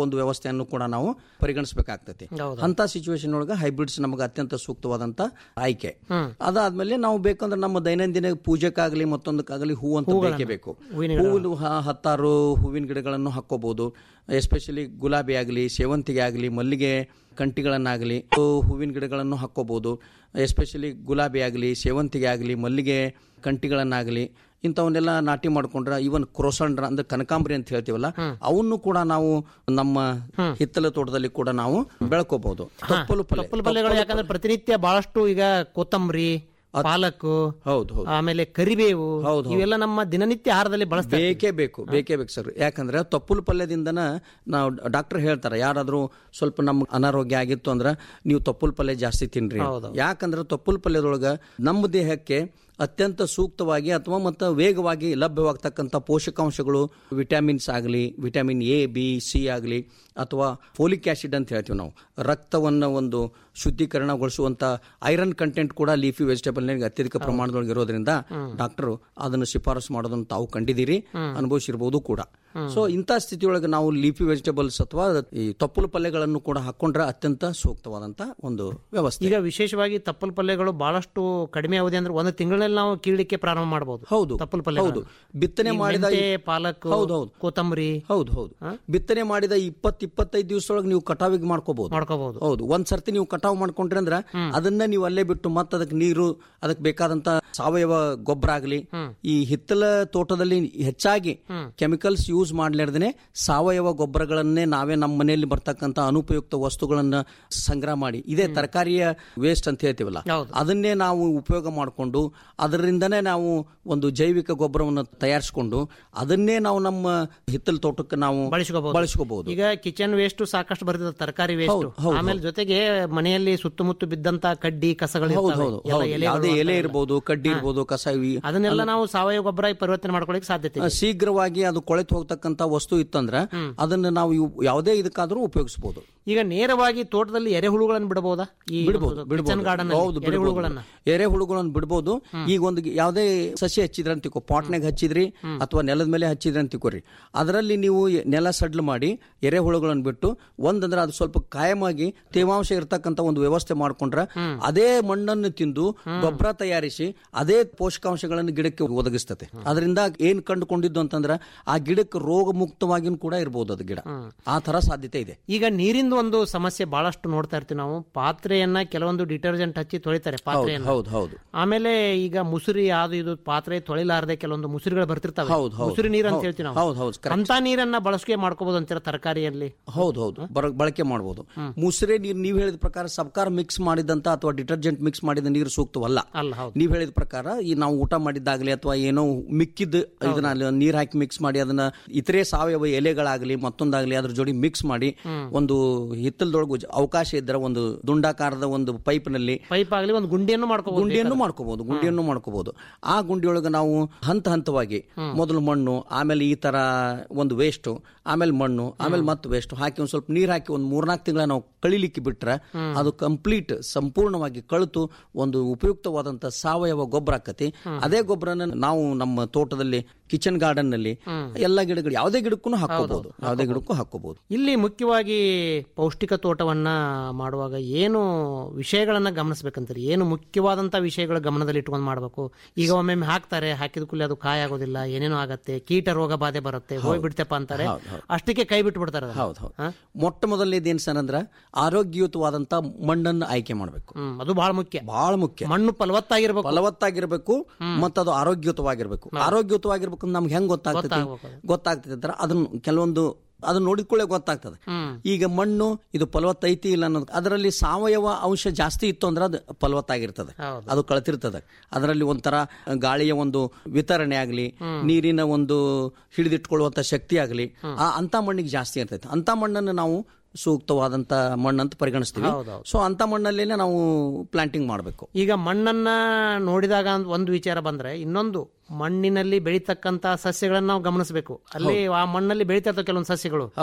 S10: ಒಂದು ವ್ಯವಸ್ಥೆಯನ್ನು ಕೂಡ ನಾವು ಪರಿಗಣಿಸಬೇಕಾಗ್ತೈತಿ ಅಂತ ಸಿಚುವೇಶನ್ ಒಳಗೆ ಹೈಬ್ರಿಡ್ಸ್ ನಮಗೆ ಅತ್ಯಂತ ಸೂಕ್ತವಾದಂತ ಆಯ್ಕೆ ಅದಾದ್ಮೇಲೆ ನಾವು ಬೇಕಂದ್ರೆ ನಮ್ಮ ದೈನಂದಿನ ಪೂಜೆಕ್ಕಾಗಲಿ ಮತ್ತೊಂದಕ್ಕಾಗಲಿ ಹೂ ಅಂತ ಬೇಕೇ ಬೇಕು ಹೂವು ಹ- ಹತ್ತಾರು ಹೂವಿನ ಗಿಡಗಳನ್ನು ಹಾಕೋಬಹುದು ಎಸ್ಪೆಷಲಿ ಗುಲಾಬಿ ಆಗಲಿ ಸೇವಂತಿಗೆ ಆಗಲಿ ಮಲ್ಲಿಗೆ ಕಂಟಿಗಳನ್ನಾಗಲಿ ಹೂವಿನ ಗಿಡಗಳನ್ನು ಹಾಕೋಬಹುದು ಎಸ್ಪೆಷಲಿ ಗುಲಾಬಿ ಆಗಲಿ ಸೇವಂತಿಗೆ ಆಗಲಿ ಮಲ್ಲಿಗೆ ಕಂಟಿಗಳನ್ನಾಗಲಿ ಇಂಥವನ್ನೆಲ್ಲ ನಾಟಿ ಮಾಡ್ಕೊಂಡ್ರೆ ಇವನ್ ಕ್ರೋಸಂಡ್ರ ಅಂದ್ರೆ ಕನಕಾಂಬರಿ ಅಂತ ಹೇಳ್ತೀವಲ್ಲ ಅವನ್ನು ಕೂಡ ನಾವು ನಮ್ಮ ಹಿತ್ತಲ ತೋಟದಲ್ಲಿ ಕೂಡ ನಾವು ಬೆಳ್ಕೋಬಹುದು ತಪ್ಪಲು ಪಲ್ಯ
S9: ತಪ್ಪಲು ಪಲ್ಯಗಳು ಯಾಕಂದ್ರೆ ಪ್ರತಿನಿತ್ಯ ಬಹಳಷ್ಟು ಈಗ ಕೊತ್ತಂಬರಿ ಪಾಲಕ್
S10: ಹೌದು ಹೌದು
S9: ಆಮೇಲೆ ಕರಿಬೇವು
S10: ಹೌದು, ಹೌದು.
S9: ಇವೆಲ್ಲ ನಮ್ಮ ದಿನನಿತ್ಯ ಆಹಾರದಲ್ಲಿ ಬಳಸ್ತಾರೆ
S10: ಬೇಕೇ ಬೇಕು ಬೇಕೇ ಬೇಕು ಸರ್ ಯಾಕಂದ್ರೆ ತಪ್ಪುಲು ಪಲ್ಯದಿಂದನ ನಾವು ಡಾಕ್ಟರ್ ಹೇಳ್ತಾರೆ ಯಾರಾದ್ರೂ ಸ್ವಲ್ಪ ನಮ್ಗೆ ಅನಾರೋಗ್ಯ ಆಗಿತ್ತು ಅಂದ್ರೆ ನೀವು ತಪ್ಪುಲ್ ಪಲ್ಯ ಜಾಸ್ತಿ ತಿನ್ರಿ ಯಾಕಂದ್ರೆ ತಪ್ಪುಲ್ ಪಲ್ಯದೊಳಗ ನಮ್ಮ ದೇಹಕ್ಕೆ ಅತ್ಯಂತ ಸೂಕ್ತವಾಗಿ ಅಥವಾ ಮತ್ತು ವೇಗವಾಗಿ ಲಭ್ಯವಾಗ್ತಕ್ಕಂಥ ಪೋಷಕಾಂಶಗಳು ವಿಟಮಿನ್ಸ್ ಆಗಲಿ ವಿಟಮಿನ್ ಎ ಬಿ ಸಿ ಆಗಲಿ ಅಥವಾ ಫೋಲಿಕ್ ಆಸಿಡ್ ಅಂತ ಹೇಳ್ತೀವಿ ನಾವು ರಕ್ತವನ್ನು ಒಂದು ಶುದ್ಧೀಕರಣಗೊಳಿಸುವಂತ ಐರನ್ ಕಂಟೆಂಟ್ ಕೂಡ ಲೀಫಿ ವೆಜಿಟೇಬಲ್ನಾಗ ಅತ್ಯಧಿಕ ಪ್ರಮಾಣದೊಳಗೆ ಇರೋದ್ರಿಂದ ಡಾಕ್ಟರ್ ಅದನ್ನು ಶಿಫಾರಸು ಮಾಡೋದನ್ನು ತಾವು ಕಂಡಿದ್ದೀರಿ ಅನುಭವಿಸಿರ್ಬೋದು ಕೂಡ ಸೊ ಇಂಥ ಸ್ಥಿತಿಯೊಳಗೆ ನಾವು ಲೀಫಿ ವೆಜಿಟೇಬಲ್ಸ್ ಅಥವಾ ಈ ತಪ್ಪಲು ಪಲ್ಯಗಳನ್ನು ಕೂಡ ಹಾಕೊಂಡ್ರೆ ಅತ್ಯಂತ ಸೂಕ್ತವಾದಂತ ಒಂದು ವ್ಯವಸ್ಥೆ
S9: ಈಗ ವಿಶೇಷವಾಗಿ ತಪ್ಪಲ್ ಪಲ್ಯಗಳು ಬಹಳಷ್ಟು ಕಡಿಮೆ ಅವಧಿ ಅಂದ್ರೆ ಒಂದು ತಿಂಗಳಲ್ಲಿ ನಾವು ಕೀಳಲಿಕ್ಕೆ ಪ್ರಾರಂಭ ಮಾಡಬಹುದು
S10: ಹೌದು
S9: ತಪ್ಪಲ್ ಪಲ್ಯ
S10: ಹೌದು ಬಿತ್ತನೆ ಮಾಡಿದ
S9: ಪಾಲಕ್
S10: ಹೌದು ಹೌದು
S9: ಕೊತ್ತಂಬರಿ
S10: ಹೌದು ಹೌದು ಬಿತ್ತನೆ ಮಾಡಿದ ಇಪ್ಪತ್ ಇಪ್ಪತ್ತೈದು ದಿವಸದೊಳಗೆ ನೀವು ಕಟಾವಿಗೆ ಮಾಡ್ಕೋಬಹುದು
S9: ಮಾಡ್ಕೋಬಹುದು
S10: ಹೌದು ಒಂದ್ ಸರ್ತಿ ನೀವು ಕಟಾವ್ ಮಾಡ್ಕೊಂಡ್ರಿ ಅಂದ್ರ ಅದನ್ನ ನೀವು ಅಲ್ಲೇ ಬಿಟ್ಟು ಮತ್ತೆ ಅದಕ್ಕೆ ನೀರು ಅದಕ್ಕೆ ಬೇಕಾದಂತ ಸಾವಯವ ಗೊಬ್ಬರ ಆಗಲಿ ಈ ಹಿತ್ತಲ ತೋಟದಲ್ಲಿ ಹೆಚ್ಚಾಗಿ ಕೆಮಿಕಲ್ಸ್ ಯೂಸ್ ಮಾಡ್ಲಾರ್ದೇನೆ ಸಾವಯವ ಗೊಬ್ಬರಗಳನ್ನೇ ನಾವೇ ನಮ್ಮ ಮನೆಯಲ್ಲಿ ಬರ್ತಕ್ಕಂತ ಅನುಪಯುಕ್ತ ವಸ್ತುಗಳನ್ನ ಸಂಗ್ರಹ ಮಾಡಿ ಇದೇ ತರಕಾರಿಯ ವೇಸ್ಟ್ ಅಂತ ಹೇಳ್ತೀವಲ್ಲ ಅದನ್ನೇ ನಾವು ಉಪಯೋಗ ಮಾಡಿಕೊಂಡು ಅದರಿಂದನೇ ನಾವು ಒಂದು ಜೈವಿಕ ಗೊಬ್ಬರವನ್ನು ತಯಾರಿಸಿಕೊಂಡು ಅದನ್ನೇ ನಾವು ನಮ್ಮ ಹಿತ್ತಲ ತೋಟಕ್ಕೆ ನಾವು
S9: ಬಳಸ್ಕೋಬಹುದು
S10: ಬಳಸ್ಕೋಬಹುದು
S9: ಈಗ ಕಿಚನ್ ವೇಸ್ಟ್ ಸಾಕಷ್ಟು ಬರ್ತದೆ ತರಕಾರಿ ವೇಸ್ಟ್
S10: ಹೌದು, ಹೌದು,
S9: ಆಮೇಲೆ ಜೊತೆಗೆ ಮನೆಯಲ್ಲಿ ಸುತ್ತಮುತ್ತ ಬಿದ್ದಂತ ಕಡ್ಡಿ ಕಸಗಳು
S10: ಹೌದು
S9: ಇರ್ತವೆ.
S10: ಹೌದು
S9: ಎಲ್ಲ
S10: ಹೌದು.
S9: ಎಲೆಗಳು
S10: ಯಾವುದೇ ಎಲೆ
S9: ಅಂತೆಲ್ಲ.
S10: ಇರ್ಬೋದು ಕಡ್ಡಿ ಇರ್ಬೋದು ಕಸ ಇವಿ
S9: ಅದನ್ನೆಲ್ಲ ನಾವು ಸಾವಯವ ಗೊಬ್ಬರ ಪರಿವರ್ತನೆ ಮಾಡ್ಕೊಳ್ಳಿಕ್ಕೆ ಸಾಧ್ಯತೆ
S10: ಆ,
S9: ಇದೆ.
S10: ಶೀಘ್ರವಾಗಿ ಅದು ಕೊಳೆತು ಹೋಗ್ತಕ್ಕಂತ ವಸ್ತು ಇತ್ತಂದ್ರ ಅದನ್ನ ನಾವು ಇವ್- ಯಾವುದೇ ಇದಕ್ಕಾದ್ರೂ ಉಪಯೋಗಿಸಬಹುದು
S9: ಈಗ ನೇರವಾಗಿ ತೋಟದಲ್ಲಿ ಎರೆಹುಳುಗಳನ್ನು ಬಿಡಬಹುದಾ ಈ
S10: ಬಿಡ್ಬೋದು
S9: ಕಿಚನ್
S10: ಬಿಡ್ಬೋದು
S9: ಗಾರ್ಡನ್
S10: ಹೌದು
S9: ಎರೆಹುಳುಗಳನ್ನ
S10: ಎರೆಹುಳುಗಳನ್ನು ಬಿಡ್ಬೋದು ಈಗ ಒಂದು ಯಾವುದೇ ಸಸಿ ಹಚ್ಚಿದ್ರ ಅಂತ ತಿಳ್ಕೊ ಪಾಟ್ನಾಗ ಹಚ್ಚಿದ್ರಿ ಅಥವಾ ನೆಲದ ಮೇಲೆ ಹಚ್ಚಿದ್ರಿ ಅಂತ ತಿಳ್ಕೊರಿ ಅದರಲ್ಲಿ ನೀವು ಎ- ನೆಲ ಸಡ್ಲು ಮಾಡಿ ಎರೆಹುಳುಗಳನ್ನು ಬಿಟ್ಟು ಒಂದಂದ್ರೆ ಅದು ಸ್ವಲ್ಪ ಕಾಯಮಾಗಿ ತೇವಾಂಶ ಇರತಕ್ಕಂತ ಒಂದು ವ್ಯವಸ್ಥೆ ಮಾಡ್ಕೊಂಡ್ರೆ ಅದೇ ಮಣ್ಣನ್ನು ತಿಂದು ಗೊಬ್ಬರ ತಯಾರಿಸಿ ಅದೇ ಪೋಷಕಾಂಶಗಳನ್ನು ಗಿಡಕ್ಕೆ ಒದಗಿಸ್ತತೆ ಅದರಿಂದ ಏನ್ ಕಂಡುಕೊಂಡಿದ್ದು ಅಂತಂದ್ರೆ ಆ ಗಿಡಕ್ಕೆ ರೋಗ ಮುಕ್ತವಾಗಿನೂ ಕೂಡ ಇರ್ಬೋದು ಅದು ಗಿಡ ಆ ತರ ಸಾಧ್ಯತೆ ಇದೆ
S9: ಈಗ ನೀರಿಂದು ಒಂದು ಸಮಸ್ಯೆ ಬಹಳಷ್ಟು ನೋಡ್ತಾ ಇರ್ತೀವಿ ನಾವು ಪಾತ್ರೆಯನ್ನ ಕೆಲವೊಂದು ಡಿಟರ್ಜೆಂಟ್ ಹಚ್ಚಿ ತೊಳಿತಾರೆ ಪಾತ್ರೆಯನ್ನ
S10: ಹೌದು ಹೌದು
S9: ಆಮೇಲೆ ಈಗ ಮುಸುರಿ ಅದು ಇದು ಪಾತ್ರೆ ತೊಳಿಲಾರದೆ ಕೆಲವೊಂದು ಮುಸುರಿಗಳು ಬರ್ತಿರ್ತವೆ
S10: ಹೌದು, ಹೌದು.
S9: ಮುಸುರಿ ನೀರು ಅಂತ
S10: ಹೌದು,
S9: ಹೇಳ್ತೀವಿ
S10: ಹೌದು, ಹೌದು,
S9: ನಾವು
S10: correct.
S9: ಅಂತ ನೀರನ್ನ ಬಳಸಿಕೆ ಮಾಡ್ಕೋಬಹುದು ಅಂತೀರ ತರಕಾರಿಯಲ್ಲಿ
S10: ಹೌದು ಹೌದು ಬರ- ಬಳಕೆ ಮಾಡಬಹುದು ಮುಸ್ರೆ ನೀರು ನೀವು ಹೇಳಿದ ಪ್ರಕಾರ ಸಬ್ಕಾರ ಮಿಕ್ಸ್ ಮಾಡಿದಂತ ಅಥವಾ ಡಿಟರ್ಜೆಂಟ್ ಮಿಕ್ಸ್ ಮಾಡಿದ ನೀರು ಸೂಕ್ತವಲ್ಲ
S9: ಅಲ್ಲ ಹೌದು
S10: ನೀವು ಹೇಳಿದ ಪ್ರಕಾರ ಈ ನಾವು ಊಟ ಮಾಡಿದ್ದಾಗಲಿ ಅಥವಾ ಏನೋ ಮಿಕ್ಕಿದ ಇದನ್ನ ಅಲ್ಲಿ ನೀರ್ ಹಾಕಿ ಮಿಕ್ಸ್ ಮಾಡಿ ಅದನ್ನ ಇತರೆ ಸಾವಯವ ಎಲೆಗಳಾಗಲಿ ಮತ್ತೊಂದಾಗಲಿ ಅದ್ರ ಜೋಡಿ ಮಿಕ್ಸ್ ಮಾಡಿ ಒಂದು ಹಿತ್ತಲದೊಳಗೆ ಅವಕಾಶ ಇದ್ದರೆ ಒಂದು ದುಂಡಾಕಾರದ ಒಂದು ಪೈಪ್ ನಲ್ಲಿ
S9: ಪೈಪ್ ಆಗಲಿ ಒಂದು ಗುಂಡಿಯನ್ನು ಮಾಡ್ಕೋಬಹುದು
S10: ಗುಂಡಿಯನ್ನು ಮಾಡ್ಕೋಬಹುದು ಗುಂಡಿಯನ್ನು ಮಾಡ್ಕೋಬಹುದು ಆ ಗುಂಡಿಯೊಳಗೆ ನಾವು ಹಂತ ಹಂತವಾಗಿ ಮೊದಲು ಮಣ್ಣು ಆಮೇಲೆ ಈ ತರ ಒಂದು ವೇಸ್ಟ್ ಆಮೇಲೆ ಮಣ್ಣು ಆಮೇಲೆ ಮತ್ತೆ ವೇಸ್ಟ್ ಹಾಕಿ ಒಂದ್ ಸ್ವಲ್ಪ ನೀರ್ ಹಾಕಿ ಒಂದು ಮೂರ್ನಾಲ್ಕು ತಿಂಗಳ ನಾವು ಕಳಿಲಿಕ್ಕೆ ಬಿಟ್ರೆ ಅದು ಕಂಪ್ಲೀಟ್ ಸಂಪೂರ್ಣವಾಗಿ ಕಳಿತು ಒಂದು ಉಪಯುಕ್ತವಾದಂತ ಸಾವಯವ ಗೊಬ್ಬರ ಆಕತಿ ಅದೇ ಗೊಬ್ಬರನ ನಾವು ನಮ್ಮ ತೋಟದಲ್ಲಿ ಕಿಚನ್ ಗಾರ್ಡನ್ ನಲ್ಲಿ ಎಲ್ಲ ಗಿಡಗಳು ಯಾವುದೇ ಗಿಡಕ್ಕೂ ಹಾಕೋಬಹುದು ಯಾವುದೇ ಗಿಡಕ್ಕೂ ಹಾಕೋಬಹುದು
S9: ಇಲ್ಲಿ ಮುಖ್ಯವಾಗಿ ಪೌಷ್ಟಿಕ ತೋಟವನ್ನ ಮಾಡುವಾಗ ಏನು ವಿಷಯಗಳನ್ನ ಗಮನಿಸ್ಬೇಕಂತೀರಿ ಏನು ಮುಖ್ಯವಾದಂತ ವಿಷಯಗಳ ಗಮನದಲ್ಲಿ ಇಟ್ಕೊಂಡು ಮಾಡಬೇಕು ಈಗ ಒಮ್ಮೊಮ್ಮೆ ಹಾಕ್ತಾರೆ ಹಾಕಿದ ಕೂಡಲೇ ಅದು ಕಾಯ ಆಗೋದಿಲ್ಲ ಏನೇನೋ ಆಗತ್ತೆ ಕೀಟ ರೋಗ ಬಾಧೆ ಬರುತ್ತೆ ಹೋಗ್ಬಿಡ್ತಪ್ಪ ಅಂತಾರೆ ಅಷ್ಟಕ್ಕೆ ಕೈ ಬಿಟ್ಟು ಬಿಡ್ತಾರೆ ಅದನ್ನ.
S10: ಹೌದು ಹೌದು ಮೊಟ್ಟ ಮೊದಲನೇದು ಏನ್ ಸರ್ ಅಂದ್ರ ಆರೋಗ್ಯಯುತವಾದಂತ ಮಣ್ಣನ್ನು ಆಯ್ಕೆ ಮಾಡಬೇಕು
S9: ಹ್ಮ್ ಅದು ಬಹಳ ಮುಖ್ಯ
S10: ಬಹಳ ಮುಖ್ಯ
S9: ಮಣ್ಣು ಫಲವತ್ತಾಗಿರ್ಬೇಕು
S10: ಫಲವತ್ತಾಗಿರ್ಬೇಕು ಮತ್ತು ಅದು ಆರೋಗ್ಯಯುತವಾಗಿರ್ಬೇಕು ಆರೋಗ್ಯಯುತವಾಗಿರ್ಬೇಕು ಅಂತ ನಮ್ಗೆ ಹೆಂಗ್ ಗೊತ್ತಾಗ್ತದೆ ಗೊತ್ತಾಗ್ತದೆ ಅಂದ್ರೆ ಅದನ್ನ ಕೆಲವೊಂದು ಅದನ್ನ ನೋಡಿಕೊಳ್ಳೆ ಗೊತ್ತಾಗ್ತದೆ ಈಗ ಮಣ್ಣು ಇದು ಫಲವತ್ತೈತಿ ಇಲ್ಲ ಅನ್ನೋದು ಅದರಲ್ಲಿ ಸಾವಯವ ಅಂಶ ಜಾಸ್ತಿ ಇತ್ತು ಅಂದ್ರೆ ಅದು ಫಲವತ್ತಾಗಿರ್ತದೆ ಅದು ಕಳ್ತಿರ್ತದೆ ಅದರಲ್ಲಿ ಒಂಥರ ಗಾಳಿಯ ಒಂದು ವಿತರಣೆ ಆಗಲಿ ನೀರಿನ ಒಂದು ಹಿಡಿದಿಟ್ಕೊಳ್ಳುವಂತ ಶಕ್ತಿ ಆಗಲಿ ಆ ಅಂತ ಮಣ್ಣಿಗೆ ಜಾಸ್ತಿ ಇರ್ತೈತೆ ಅಂತ ಮಣ್ಣನ್ನು ನಾವು ಸೂಕ್ತವಾದಂತ ಮಣ್ಣಂತ ಪರಿಗಣಿಸ್ತೀವಿ ಸೊ ಅಂತ ಮಣ್ಣಲ್ಲೇನೆ ನಾವು ಪ್ಲಾಂಟಿಂಗ್ ಮಾಡಬೇಕು
S9: ಈಗ ಮಣ್ಣನ್ನ ನೋಡಿದಾಗ ಒಂದು ವಿಚಾರ ಬಂದ್ರೆ ಇನ್ನೊಂದು ಮಣ್ಣಿನಲ್ಲಿ ಬೆಳೀತಕ್ಕಂತ ಸಸ್ಯಗಳನ್ನ ನಾವು ಗಮನಿಸಬೇಕು ಅಲ್ಲಿ ಆ ಮಣ್ಣಲ್ಲಿ ಬೆಳೀತಾ ಇರ್ತವೆ ಕೆಲವೊಂದು ಸಸ್ಯಗಳು
S10: ಹೌದು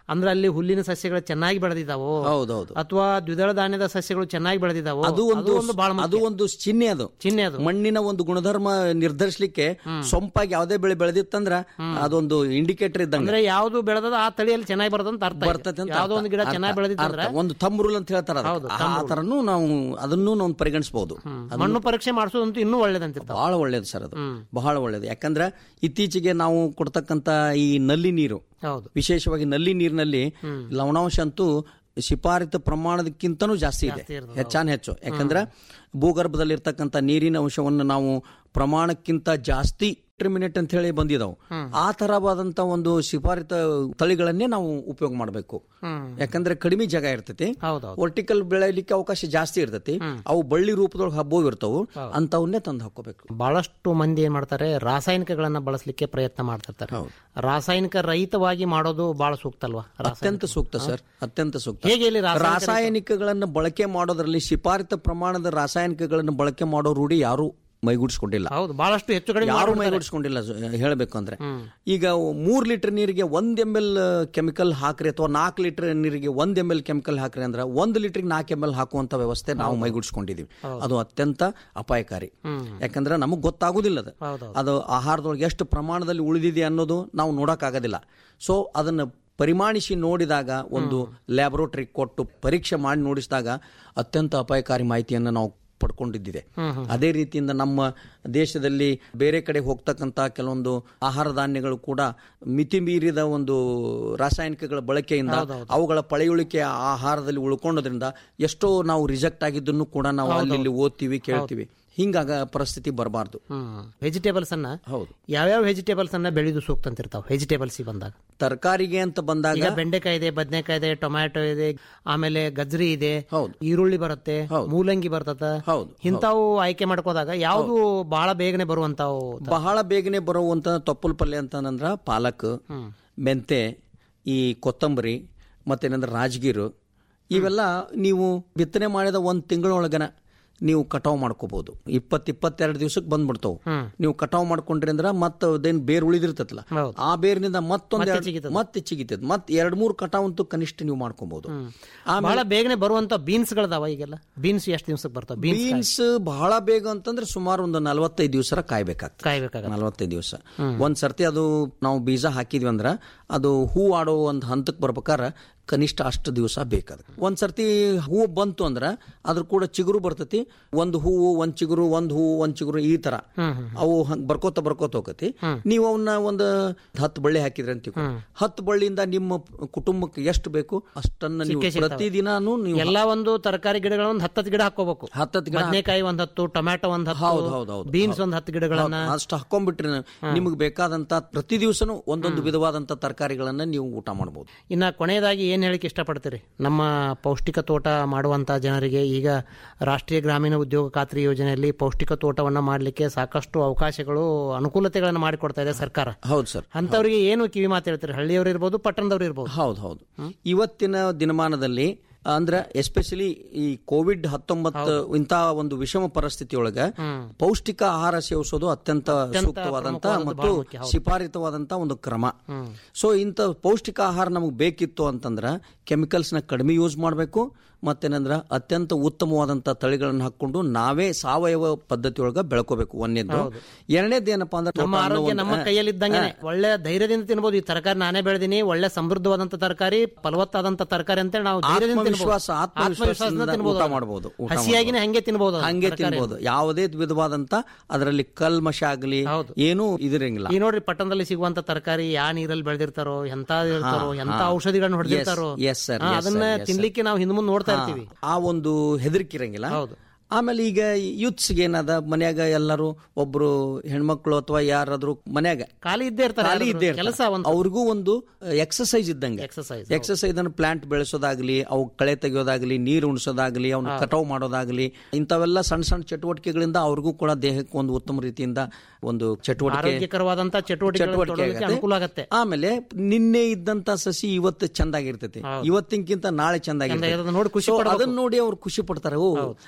S9: ಅಂದ್ರೆ ಅಲ್ಲಿ ಹುಲ್ಲಿನ ಸಸ್ಯಗಳು ಚೆನ್ನಾಗಿ ಬೆಳೆದಿದ್ದಾವೋ
S10: ಹೌದೌದು
S9: ಅಥವಾ ದ್ವಿದಳ ಧಾನ್ಯದ ಸಸ್ಯಗಳು ಚೆನ್ನಾಗಿ ಬೆಳೆದಿದ್ದಾವೋ
S10: ಅದು ಒಂದು
S9: ಬಹಳ
S10: ಅದು ಒಂದು ಚಿಹ್ನೆ ಅದು
S9: ಚಿಹ್ನೆ ಅದು
S10: ಮಣ್ಣಿನ ಒಂದು ಗುಣಧರ್ಮ ನಿರ್ಧರಿಸಲಿಕ್ಕೆ ಸೊಂಪಾಗಿ ಯಾವುದೇ ಬೆಳೆ ಬೆಳೆದಿತ್ತಂದ್ರ ಅದೊಂದು ಇಂಡಿಕೇಟರ್ ಇದ್ದಂಗೆ
S9: ಅಂದ್ರೆ ಯಾವ್ದು ಬೆಳೆದದ ಆ ತಳಿಯಲ್ಲಿ ಚೆನ್ನಾಗಿ ಬರ್ತದಂತ ಅರ್ಥ ಇದೆ.
S10: ಬರ್ತದೆ ಅಂತ
S9: ಯಾವ್ದೋ
S10: ಅರ್ಥ.
S9: ಒಂದು ಗಿಡ
S10: ಅರ್ಥ.
S9: ಚೆನ್ನಾಗಿ ಬೆಳೆದಿತ್ತಂದ್ರೆ
S10: ಅರ್ಥ. ಒಂದು ಥಂಬ್ ರೂಲ್ ಅಂತ ಹೇಳ್ತಾರ ಆ ತರನು ನಾವು ಅದನ್ನು ನಾವು ಪರಿಗಣಿಸಬಹುದು
S9: ಮಣ್ಣು ಪರೀಕ್ಷೆ ಮಾಡಿಸೋದಂತೂ ಇನ್ನೂ ಒಳ್ಳೇದಂತಿರ್ತಾವ
S10: ಬಹಳ ಒಳ್ಳೇದು ಸರ್ ಅದು ಬಹಳ ಒಳ್ಳೇದು ಯಾಕಂದ್ರೆ ಇತ್ತೀಚೆಗೆ ನಾವು ಕೊಡ್ತಕ್ಕಂತ ಈ ನಲ್ಲಿ ನೀರು
S9: ಹೌದು
S10: ವಿಶೇಷವಾಗಿ ನಲ್ಲಿ ನೀರಿನಲ್ಲಿ ಲವಣಾಂಶ ಅಂತೂ ಶಿಫಾರಿತ ಪ್ರಮಾಣದಕ್ಕಿಂತನೂ ಜಾಸ್ತಿ ಇದೆ ಹೆಚ್ಚಾನ ಹೆಚ್ಚು ಯಾಕಂದ್ರೆ ಭೂಗರ್ಭದಲ್ಲಿರ್ತಕ್ಕಂಥ ನೀರಿನ ಅಂಶವನ್ನು ನಾವು ಪ್ರಮಾಣಕ್ಕಿಂತ ಜಾಸ್ತಿ ಮಿನಿಟ್ ಅಂತ ಹೇಳಿ ಬಂದಿದಾವು ಆ ತರವಾದಂತ ಒಂದು ಶಿಫಾರಿತ ತಳಿಗಳನ್ನೇ ನಾವು ಉಪಯೋಗ ಮಾಡಬೇಕು ಯಾಕಂದ್ರೆ ಕಡಿಮೆ ಜಾಗ ಇರ್ತೈತಿ
S9: ಹೌದೌದು
S10: ವರ್ಟಿಕಲ್ ಬೆಳೆಯಲಿಕ್ಕೆ ಅವಕಾಶ ಜಾಸ್ತಿ ಇರ್ತೈತಿ ಅವು ಬಳ್ಳಿ ರೂಪದೊಳಗೆ ಹಬ್ಬವು ಇರ್ತಾವು ಅಂತವನ್ನೇ ತಂದು ಹಾಕೋಬೇಕು
S9: ಬಹಳಷ್ಟು ಮಂದಿ ಏನ್ ಮಾಡ್ತಾರೆ ರಾಸಾಯನಿಕಗಳನ್ನ ಬಳಸಲಿಕ್ಕೆ ಪ್ರಯತ್ನ ಮಾಡ್ತಿರ್ತಾರೆ ರಾಸಾಯನಿಕ ರಹಿತವಾಗಿ ಮಾಡೋದು ಬಹಳ ಸೂಕ್ತ ಅಲ್ವಾ
S10: ಅತ್ಯಂತ ಸೂಕ್ತ ಸರ್ ಅತ್ಯಂತ ಸೂಕ್ತ
S9: ಹೇಗೆ ಇಲ್ಲಿ ರಾಸಾಯನಿಕ
S10: ರಾಸಾಯನಿಕಗಳನ್ನು ಬಳಕೆ ಮಾಡೋದ್ರಲ್ಲಿ ಶಿಫಾರಿತ ಪ್ರಮಾಣದ ರಾಸಾಯನಿಕಗಳನ್ನು ಬಳಕೆ ಮಾಡೋ ರೂಢಿ ಯಾರು ಮೈಗೂಡಿಸ್ಕೊಂಡಿಲ್ಲ
S9: ಹೌದು ಬಹಳಷ್ಟು ಹೆಚ್ಚು ಕಡಿಮೆ
S10: ಯಾರು
S9: ಮಾಡ್ಬಿಡ್ತಾರೆ.
S10: ಮೈಗೂಡಿಸ್ಕೊಂಡಿಲ್ಲ ಹೇಳಬೇಕು ಅಂದ್ರೆ ಈಗ ಮೂರ್ ಲೀಟರ್ ನೀರಿಗೆ ಒಂದ್ ಎಮ್ ಎಲ್ ಕೆಮಿಕಲ್ ಹಾಕ್ರಿ ಅಥವಾ ನಾಲ್ಕು ಲೀಟರ್ ನೀರಿಗೆ ಒಂದ್ ಎಮ್ ಎಲ್ ಕೆಮಿಕಲ್ ಹಾಕ್ರಿ ಅಂದ್ರೆ ಒಂದ್ ಲೀಟರ್ ನಾಲ್ಕು ಎಮ್ ಎಲ್ ಹಾಕುವಂತ ವ್ಯವಸ್ಥೆ ನಾವು ಮೈಗೂಡಿಸ್ಕೊಂಡಿದೀವಿ ಅದು ಅತ್ಯಂತ ಅಪಾಯಕಾರಿ ಯಾಕಂದ್ರೆ ನಮಗ್ ಗೊತ್ತಾಗುದಿಲ್ಲ ಅದು
S9: ಹೌದೌದು.
S10: ಅದು ಆಹಾರದೊಳಗೆ ಎಷ್ಟು ಪ್ರಮಾಣದಲ್ಲಿ ಉಳಿದಿದೆ ಅನ್ನೋದು ನಾವು ನೋಡಕ್ಕಾಗೋದಿಲ್ಲ ಸೊ ಅದನ್ನ ಪರಿಮಾಣಿಸಿ ನೋಡಿದಾಗ ಒಂದು ಲ್ಯಾಬೊರೇಟರಿ ಕೊಟ್ಟು ಪರೀಕ್ಷೆ ಮಾಡಿ ನೋಡಿಸಿದಾಗ ಅತ್ಯಂತ ಅಪಾಯಕಾರಿ ಮಾಹಿತಿಯನ್ನು ನಾವು ಪಡ್ಕೊಂಡಿದ್ದಿದೆ ಅದೇ ರೀತಿಯಿಂದ ನಮ್ಮ ದೇಶದಲ್ಲಿ ಬೇರೆ ಕಡೆ ಹೋಗ್ತಕ್ಕಂತ ಕೆಲವೊಂದು ಆಹಾರ ಧಾನ್ಯಗಳು ಕೂಡ ಮಿತಿ ಮೀರಿದ ಒಂದು ರಾಸಾಯನಿಕಗಳ ಬಳಕೆಯಿಂದ ಅವುಗಳ ಪಳೆಯುಳಿಕೆ ಆಹಾರದಲ್ಲಿ ಉಳ್ಕೊಳ್ಳೋದ್ರಿಂದ ಎಷ್ಟೋ ನಾವು ರಿಜೆಕ್ಟ್ ಆಗಿದ್ದನ್ನು ಕೂಡ ನಾವು ಅಲ್ಲಿ ಇಲ್ಲಿ ಓದ್ತೀವಿ ಕೇಳ್ತೀವಿ ಹಿಂಗಾಗ ಪರಿಸ್ಥಿತಿ ಬರಬಾರ್ದು
S9: ವೆಜಿಟೇಬಲ್ಸ್ ಅನ್ನ
S10: ಹೌದು
S9: ಯಾವ್ಯಾವ ವೆಜಿಟೇಬಲ್ಸ್ ಅನ್ನ ಬೆಳೆದು ಸೂಕ್ತ ಅಂತ ಇರ್ತಾವ ವೆಜಿಟೇಬಲ್ಸ್ ಬಂದಾಗ
S10: ತರಕಾರಿಗೆ ಅಂತ ಬಂದಾಗ
S9: ಈಗ ಬೆಂಡೆಕಾಯಿ ಇದೆ ಬದನೆಕಾಯಿ ಇದೆ ಟೊಮ್ಯಾಟೊ ಇದೆ ಆಮೇಲೆ ಗಜ್ರಿ ಇದೆ
S10: ಹೌದು.
S9: ಈರುಳ್ಳಿ ಬರುತ್ತೆ ಮೂಲಂಗಿ ಬರ್ತದ
S10: ಹೌದು,
S9: ಇಂತಾವು ಆಯ್ಕೆ ಮಾಡ್ಕೋದಾಗ ಯಾವ್ದು ಬಹಳ ಬೇಗನೆ ಬರುವಂತಾವು
S10: ಬಹಳ ಬೇಗನೆ ಬರುವಂತ ತೊಪ್ಪಲ್ ಪಲ್ಯ ಅಂತಂದ್ರ ಪಾಲಕ್ ಮೆಂತೆ ಈ ಕೊತ್ತಂಬರಿ ಮತ್ತೇನಂದ್ರೆ ರಾಜಗಿರು ಇವೆಲ್ಲ ನೀವು ಬಿತ್ತನೆ ಮಾಡಿದ ಒಂದ್ ತಿಂಗಳೊಳಗನ ನೀವು ಕಟಾವ್ ಮಾಡ್ಕೋಬಹುದು ಇಪ್ಪತ್ ಇಪ್ಪತ್ತೆರಡು ದಿವಸಕ್ಕೆ ಬಂದ್ಬಿಡ್ತಾವ್ ನೀವು ಕಟಾವ್ ಮಾಡ್ಕೊಂಡ್ರಿ ಅಂದ್ರ ಮತ್ತ ಅದೇನ್ ಬೇರ್ ಉಳಿದಿರ್ತೈತಲ್ಲ
S9: ಹೌದು.
S10: ಆ ಬೇರಿನಿಂದ ಮತ್ತೊಂದ್
S9: ಮತ್ತೆ
S10: ಎರಡ್-
S9: ಚಿಗಿತದೆ.
S10: ಮತ್ತೆ ಚಿಗಿತದ ಮತ್ ಎರಡ್ ಮೂರ್ ಕಟಾವ್ ಅಂತೂ ಕನಿಷ್ಠ ನೀವು ಮಾಡ್ಕೋಬಹುದು
S9: ಬಹಳ ಬೇಗನೆ ಬರುವಂತ ಬೀನ್ಸ್ ಗಳದಾವ ಈಗೆಲ್ಲ ಬೀನ್ಸ್ ಎಷ್ಟು ದಿವಸಕ್ಕೆ ಬರ್ತಾವ ಬೀನ್ಸ್
S10: ಬೀನ್ಸ್ ಬಹಳ ಬೇಗ ಅಂತಂದ್ರೆ ಸುಮಾರು ಒಂದು ನಲವತ್ತೈದು ದಿವಸ ಕಾಯ್ಬೇಕಾಗ್ತದೆ
S9: ಕಾಯ್ಬೇಕಾಗತ್ತೆ
S10: ನಲವತ್ತೈದು ದಿವಸ ಒಂದ್ ಸರ್ತಿ ಅದು ನಾವು ಬೀಜ ಹಾಕಿದ್ವಿ ಅಂದ್ರ ಅದು ಹೂ ಆಡೋ ಒಂದು ಹಂತಕ್ಕೆ ಬರ್ಬೇಕಾರ ಕನಿಷ್ಠ ಅಷ್ಟು ದಿವಸ ಬೇಕದ ಒಂದ್ ಸರ್ತಿ ಹೂ ಬಂತು ಅಂದ್ರ ಅದ್ರ ಕೂಡ ಚಿಗುರು ಬರ್ತೈತಿ ಒಂದ್ ಹೂವು ಒಂದ್ ಚಿಗುರು ಒಂದ್ ಹೂವು ಒಂದ್ ಚಿಗುರು ಈ ತರ ಅವು ಹಂಗ್ ಬರ್ಕೋತ ಬರ್ಕೋತ ಹೋಗತಿ ನೀವು ಅವನ್ನ ಒಂದು ಹತ್ತು ಬಳ್ಳಿ ಹಾಕಿದ್ರಿ ಅಂತ ತಿಳ್ಕೊ. ಹತ್ತು ಬಳ್ಳಿಯಿಂದ ನಿಮ್ಮ ಕುಟುಂಬಕ್ಕೆ ಎಷ್ಟು ಬೇಕು ಅಷ್ಟನ್ನ ನೀವು
S9: ಸಿಕ್ಕೇ ಸಿಗ್ತಾವೆ.
S10: ಪ್ರತಿದಿನಾನು ನೀವು
S9: ಎಲ್ಲಾ ಒಂದು ತರಕಾರಿ ಗಿಡಗಳ ಒಂದು ಹತ್ತತ್ತು ಗಿಡ ಹಾಕೋಬೇಕು
S10: ಹತ್ತತ್ತು ಗಿಡ
S9: ಬದನೆಕಾಯಿ ಒಂದ್ ಹತ್ತು ಟೊಮ್ಯಾಟೊ ಒಂದ್
S10: ಹೌದು
S9: ಹತ್ತು
S10: ಹೌದು ಹೌದು
S9: ಬೀನ್ಸ್ ಒಂದ್ ಹತ್ತು ಗಿಡಗಳನ್ನ
S10: ಅಷ್ಟು ಹಾಕೊಂಡ್ಬಿಟ್ರಿ ನಿಮಗೆ ಬೇಕಾದಂತ ಪ್ರತಿ ದಿವಸನೂ ಒಂದೊಂದು ವಿಧವಾದಂತ ತರಕಾರಿಗಳನ್ನ ನೀವು ಊಟ ಮಾಡಬಹುದು
S9: ಇನ್ನ ಕೊನೆಯದಾಗಿ ಏನ್ ಹೇಳಿಕ್ಕೆ ಇಷ್ಟಪಡ್ತೀರಿ ನಮ್ಮ ಪೌಷ್ಟಿಕ ತೋಟ ಮಾಡುವಂತ ಜನರಿಗೆ ಈಗ ರಾಷ್ಟ್ರೀಯ ಗ್ರಾಮೀಣ ಉದ್ಯೋಗ ಖಾತ್ರಿ ಯೋಜನೆಯಲ್ಲಿ ಪೌಷ್ಟಿಕ ತೋಟವನ್ನ ಮಾಡಲಿಕ್ಕೆ ಸಾಕಷ್ಟು ಅವಕಾಶಗಳು ಅನುಕೂಲತೆಗಳನ್ನು ಮಾಡಿಕೊಡ್ತಾ ಇದೆ ಸರ್ಕಾರ
S10: ಹೌದು ಸರ್
S9: ಅಂತವರಿಗೆ ಏನು ಕಿವಿ ಮಾತು ಹೇಳ್ತೀರಿ ಹಳ್ಳಿಯವರು ಇರ್ಬೋದು ಪಟ್ಟಣದವ್ರು ಇರ್ಬೋದು
S10: ಹೌದು ಹೌದು ಇವತ್ತಿನ ದಿನಮಾನದಲ್ಲಿ ಅಂದ್ರೆ ಎಸ್ಪೆಷಲಿ ಈ ಕೋವಿಡ್ ಹತ್ತೊಂಬತ್ತು ಇಂತ ಒಂದು ವಿಷಮ ಪರಿಸ್ಥಿತಿಯೊಳಗ ಪೌಷ್ಟಿಕ ಆಹಾರ ಸೇವಿಸೋದು ಅತ್ಯಂತ ಸೂಕ್ತವಾದಂತ ಮತ್ತು ಶಿಫಾರಿತವಾದಂತ ಒಂದು ಕ್ರಮ ಸೊ ಇಂಥ ಪೌಷ್ಟಿಕ ಆಹಾರ ನಮಗೆ ಬೇಕಿತ್ತು ಅಂತಂದ್ರ ಕೆಮಿಕಲ್ಸ್ ನ ಕಡಿಮೆ ಯೂಸ್ ಮಾಡಬೇಕು ಮತ್ತೇನಂದ್ರ ಅತ್ಯಂತ ಉತ್ತಮವಾದಂತ ತಳಿಗಳನ್ನ ಹಾಕೊಂಡು ನಾವೇ ಸಾವಯವ ಪದ್ಧತಿಯೊಳಗ ಬೆಳ್ಕೋಬೇಕು ಒಂದೇದ್ದು ಎರಡನೇದು ಏನಪ್ಪಾ ಅಂದ್ರೆ
S9: ನಮ್ಮ
S10: ತೋಟ ಅನ್ನೋ
S9: ಆರೋಗ್ಯ
S10: ಒಂದು-
S9: ನಮ್ಮ ಕೈಯಲ್ಲಿ ಇದ್ದಂಗೆ ಒಳ್ಳೆ ಧೈರ್ಯದಿಂದ ತಿನ್ಬೋದು ಈ ತರಕಾರಿ ನಾನೇ ಬೆಳೆದಿನಿ ಒಳ್ಳೆ ಸಮೃದ್ಧವಾದಂತ ತರಕಾರಿ ಫಲವತ್ತಾದಂತ ತರಕಾರಿ ಅಂತ ನಾವು ಧೈರ್ಯದಿಂದ ತಿನ್ಬೋದು.
S10: ಆತ್ಮವಿಶ್ವಾಸ ಆತ್ಮವಿಶ್ವಾಸದಿಂದ
S9: ತಿನ್ಬೋದು
S10: ಊಟ
S9: ಅದನ್ನ.
S10: ಮಾಡಬಹುದು ಊಟ
S9: ಹಸಿಯಾಗಿನೇ ಹಂಗೆ ತಿನ್ಬೋದು ಅದನ್ನ,
S10: ಹಂಗೆ
S9: ತರಕಾರಿನ.
S10: ತಿನ್ಬೋದು ಯಾವುದೇ ವಿಧವಾದಂತ ಅದರಲ್ಲಿ ಕಲ್ಮಶ ಆಗಲಿ
S9: ಹೌದು.
S10: ಏನೂ ಇದಿರಂಗಿಲ್ಲ
S9: ಈ ನೋಡ್ರಿ ಪಟ್ಟಣದಲ್ಲಿ ಸಿಗುವಂತ ತರಕಾರಿ ಯಾ ನೀರಲ್ಲಿ ಬೆಳೆದಿರ್ತಾರೋ ಎಂತ ಇರ್ತಾರೋ ಎಂತ ಔಷಧಿಗಳನ್ನ ಹೊಡೆದಿರ್ತಾರೋ
S10: yes sir,
S9: ಹಾ,
S10: yes
S9: ಅದನ್ನ
S10: sir, yes sir.
S9: ತಿನ್ಲಿಕ್ಕೆ ನಾವು ಹಿಂದ್ ಮುಂದೆ ನೋಡ್ತಾ ಇರ್ತೀವಿ
S10: ಆ ಒಂದು ಹೆದರಿಕೆ ಇರಂಗಿಲ್ಲ
S9: ಹೌದು.
S10: ಆಮೇಲೆ ಈಗ ಯೂತ್ಸ್ಗೆ ಏನದ ಮನ್ಯಾಗ ಎಲ್ಲರೂ ಒಬ್ರು ಹೆಣ್ಮಕ್ಳು ಅಥವಾ ಯಾರಾದ್ರೂ ಮನ್ಯಾಗ
S9: ಖಾಲಿ ಇದ್ದೇ ಇರ್ತಾರೆ
S10: ಖಾಲಿ
S9: ಯಾರಾದ್ರೂ.
S10: ಇದ್ದೇ
S9: ಕೆಲಸ
S10: ಇರ್ತಾರೆ.
S9: ಒಂದು
S10: ಅವ್ರಿಗೂ ಒಂದು ಎಕ್ಸಸೈಸ್ ಇದ್ದಂಗೆ
S9: Exercise,
S10: ಎಕ್ಸಸೈಸ್ ಅನ್ನು ಪ್ಲಾಂಟ್ ಬೆಳೆಸೋದಾಗ್ಲಿ ಅವು ಕಳೆ ತೆಗೆಯೋದಾಗ್ಲಿ ನೀರು ಉಣಿಸೋದಾಗ್ಲಿ ಅವ್ನ ಕಟಾವ್ ಮಾಡೋದಾಗ್ಲಿ ಇಂಥವೆಲ್ಲ ಸಣ್ಣ ಸಣ್ಣ ಚಟುವಟಿಕೆಗಳಿಂದ ಅವ್ರಿಗೂ ಕೂಡ ದೇಹಕ್ಕೆ ಒಂದು ಉತ್ತಮ ರೀತಿಯಿಂದ ಒಂದು ಚಟುವಟಿಕೆ
S9: ಆರೋಗ್ಯಕರವಾದಂತ ಚಟುವಟಿಕೆ
S10: ಚಟುವಟಿಕೆ ಆಗತ್ತೆ.
S9: ಅನುಕೂಲ ಆಗತ್ತೆ
S10: ಆಮೇಲೆ ನಿನ್ನೆ ಇದ್ದಂತ ಸಸಿ ಇವತ್ತು ಚಂದಾಗಿರ್ತೈತಿ ಇವತ್ತಿನಕ್ಕಿಂತ ನಾಳೆ ಚಂದಾಗಿರ್ತೈತಿ
S9: ಅದನ್ನ ನೋಡಿ ಖುಷಿ
S10: So,
S9: ಪಡ್ಬೇಕು.
S10: ಅದನ್ನ ನೋಡಿ ಅವ್ರು ಖುಷಿ ಪಡ್ತಾರೆ ಓ ಅದೊಂದು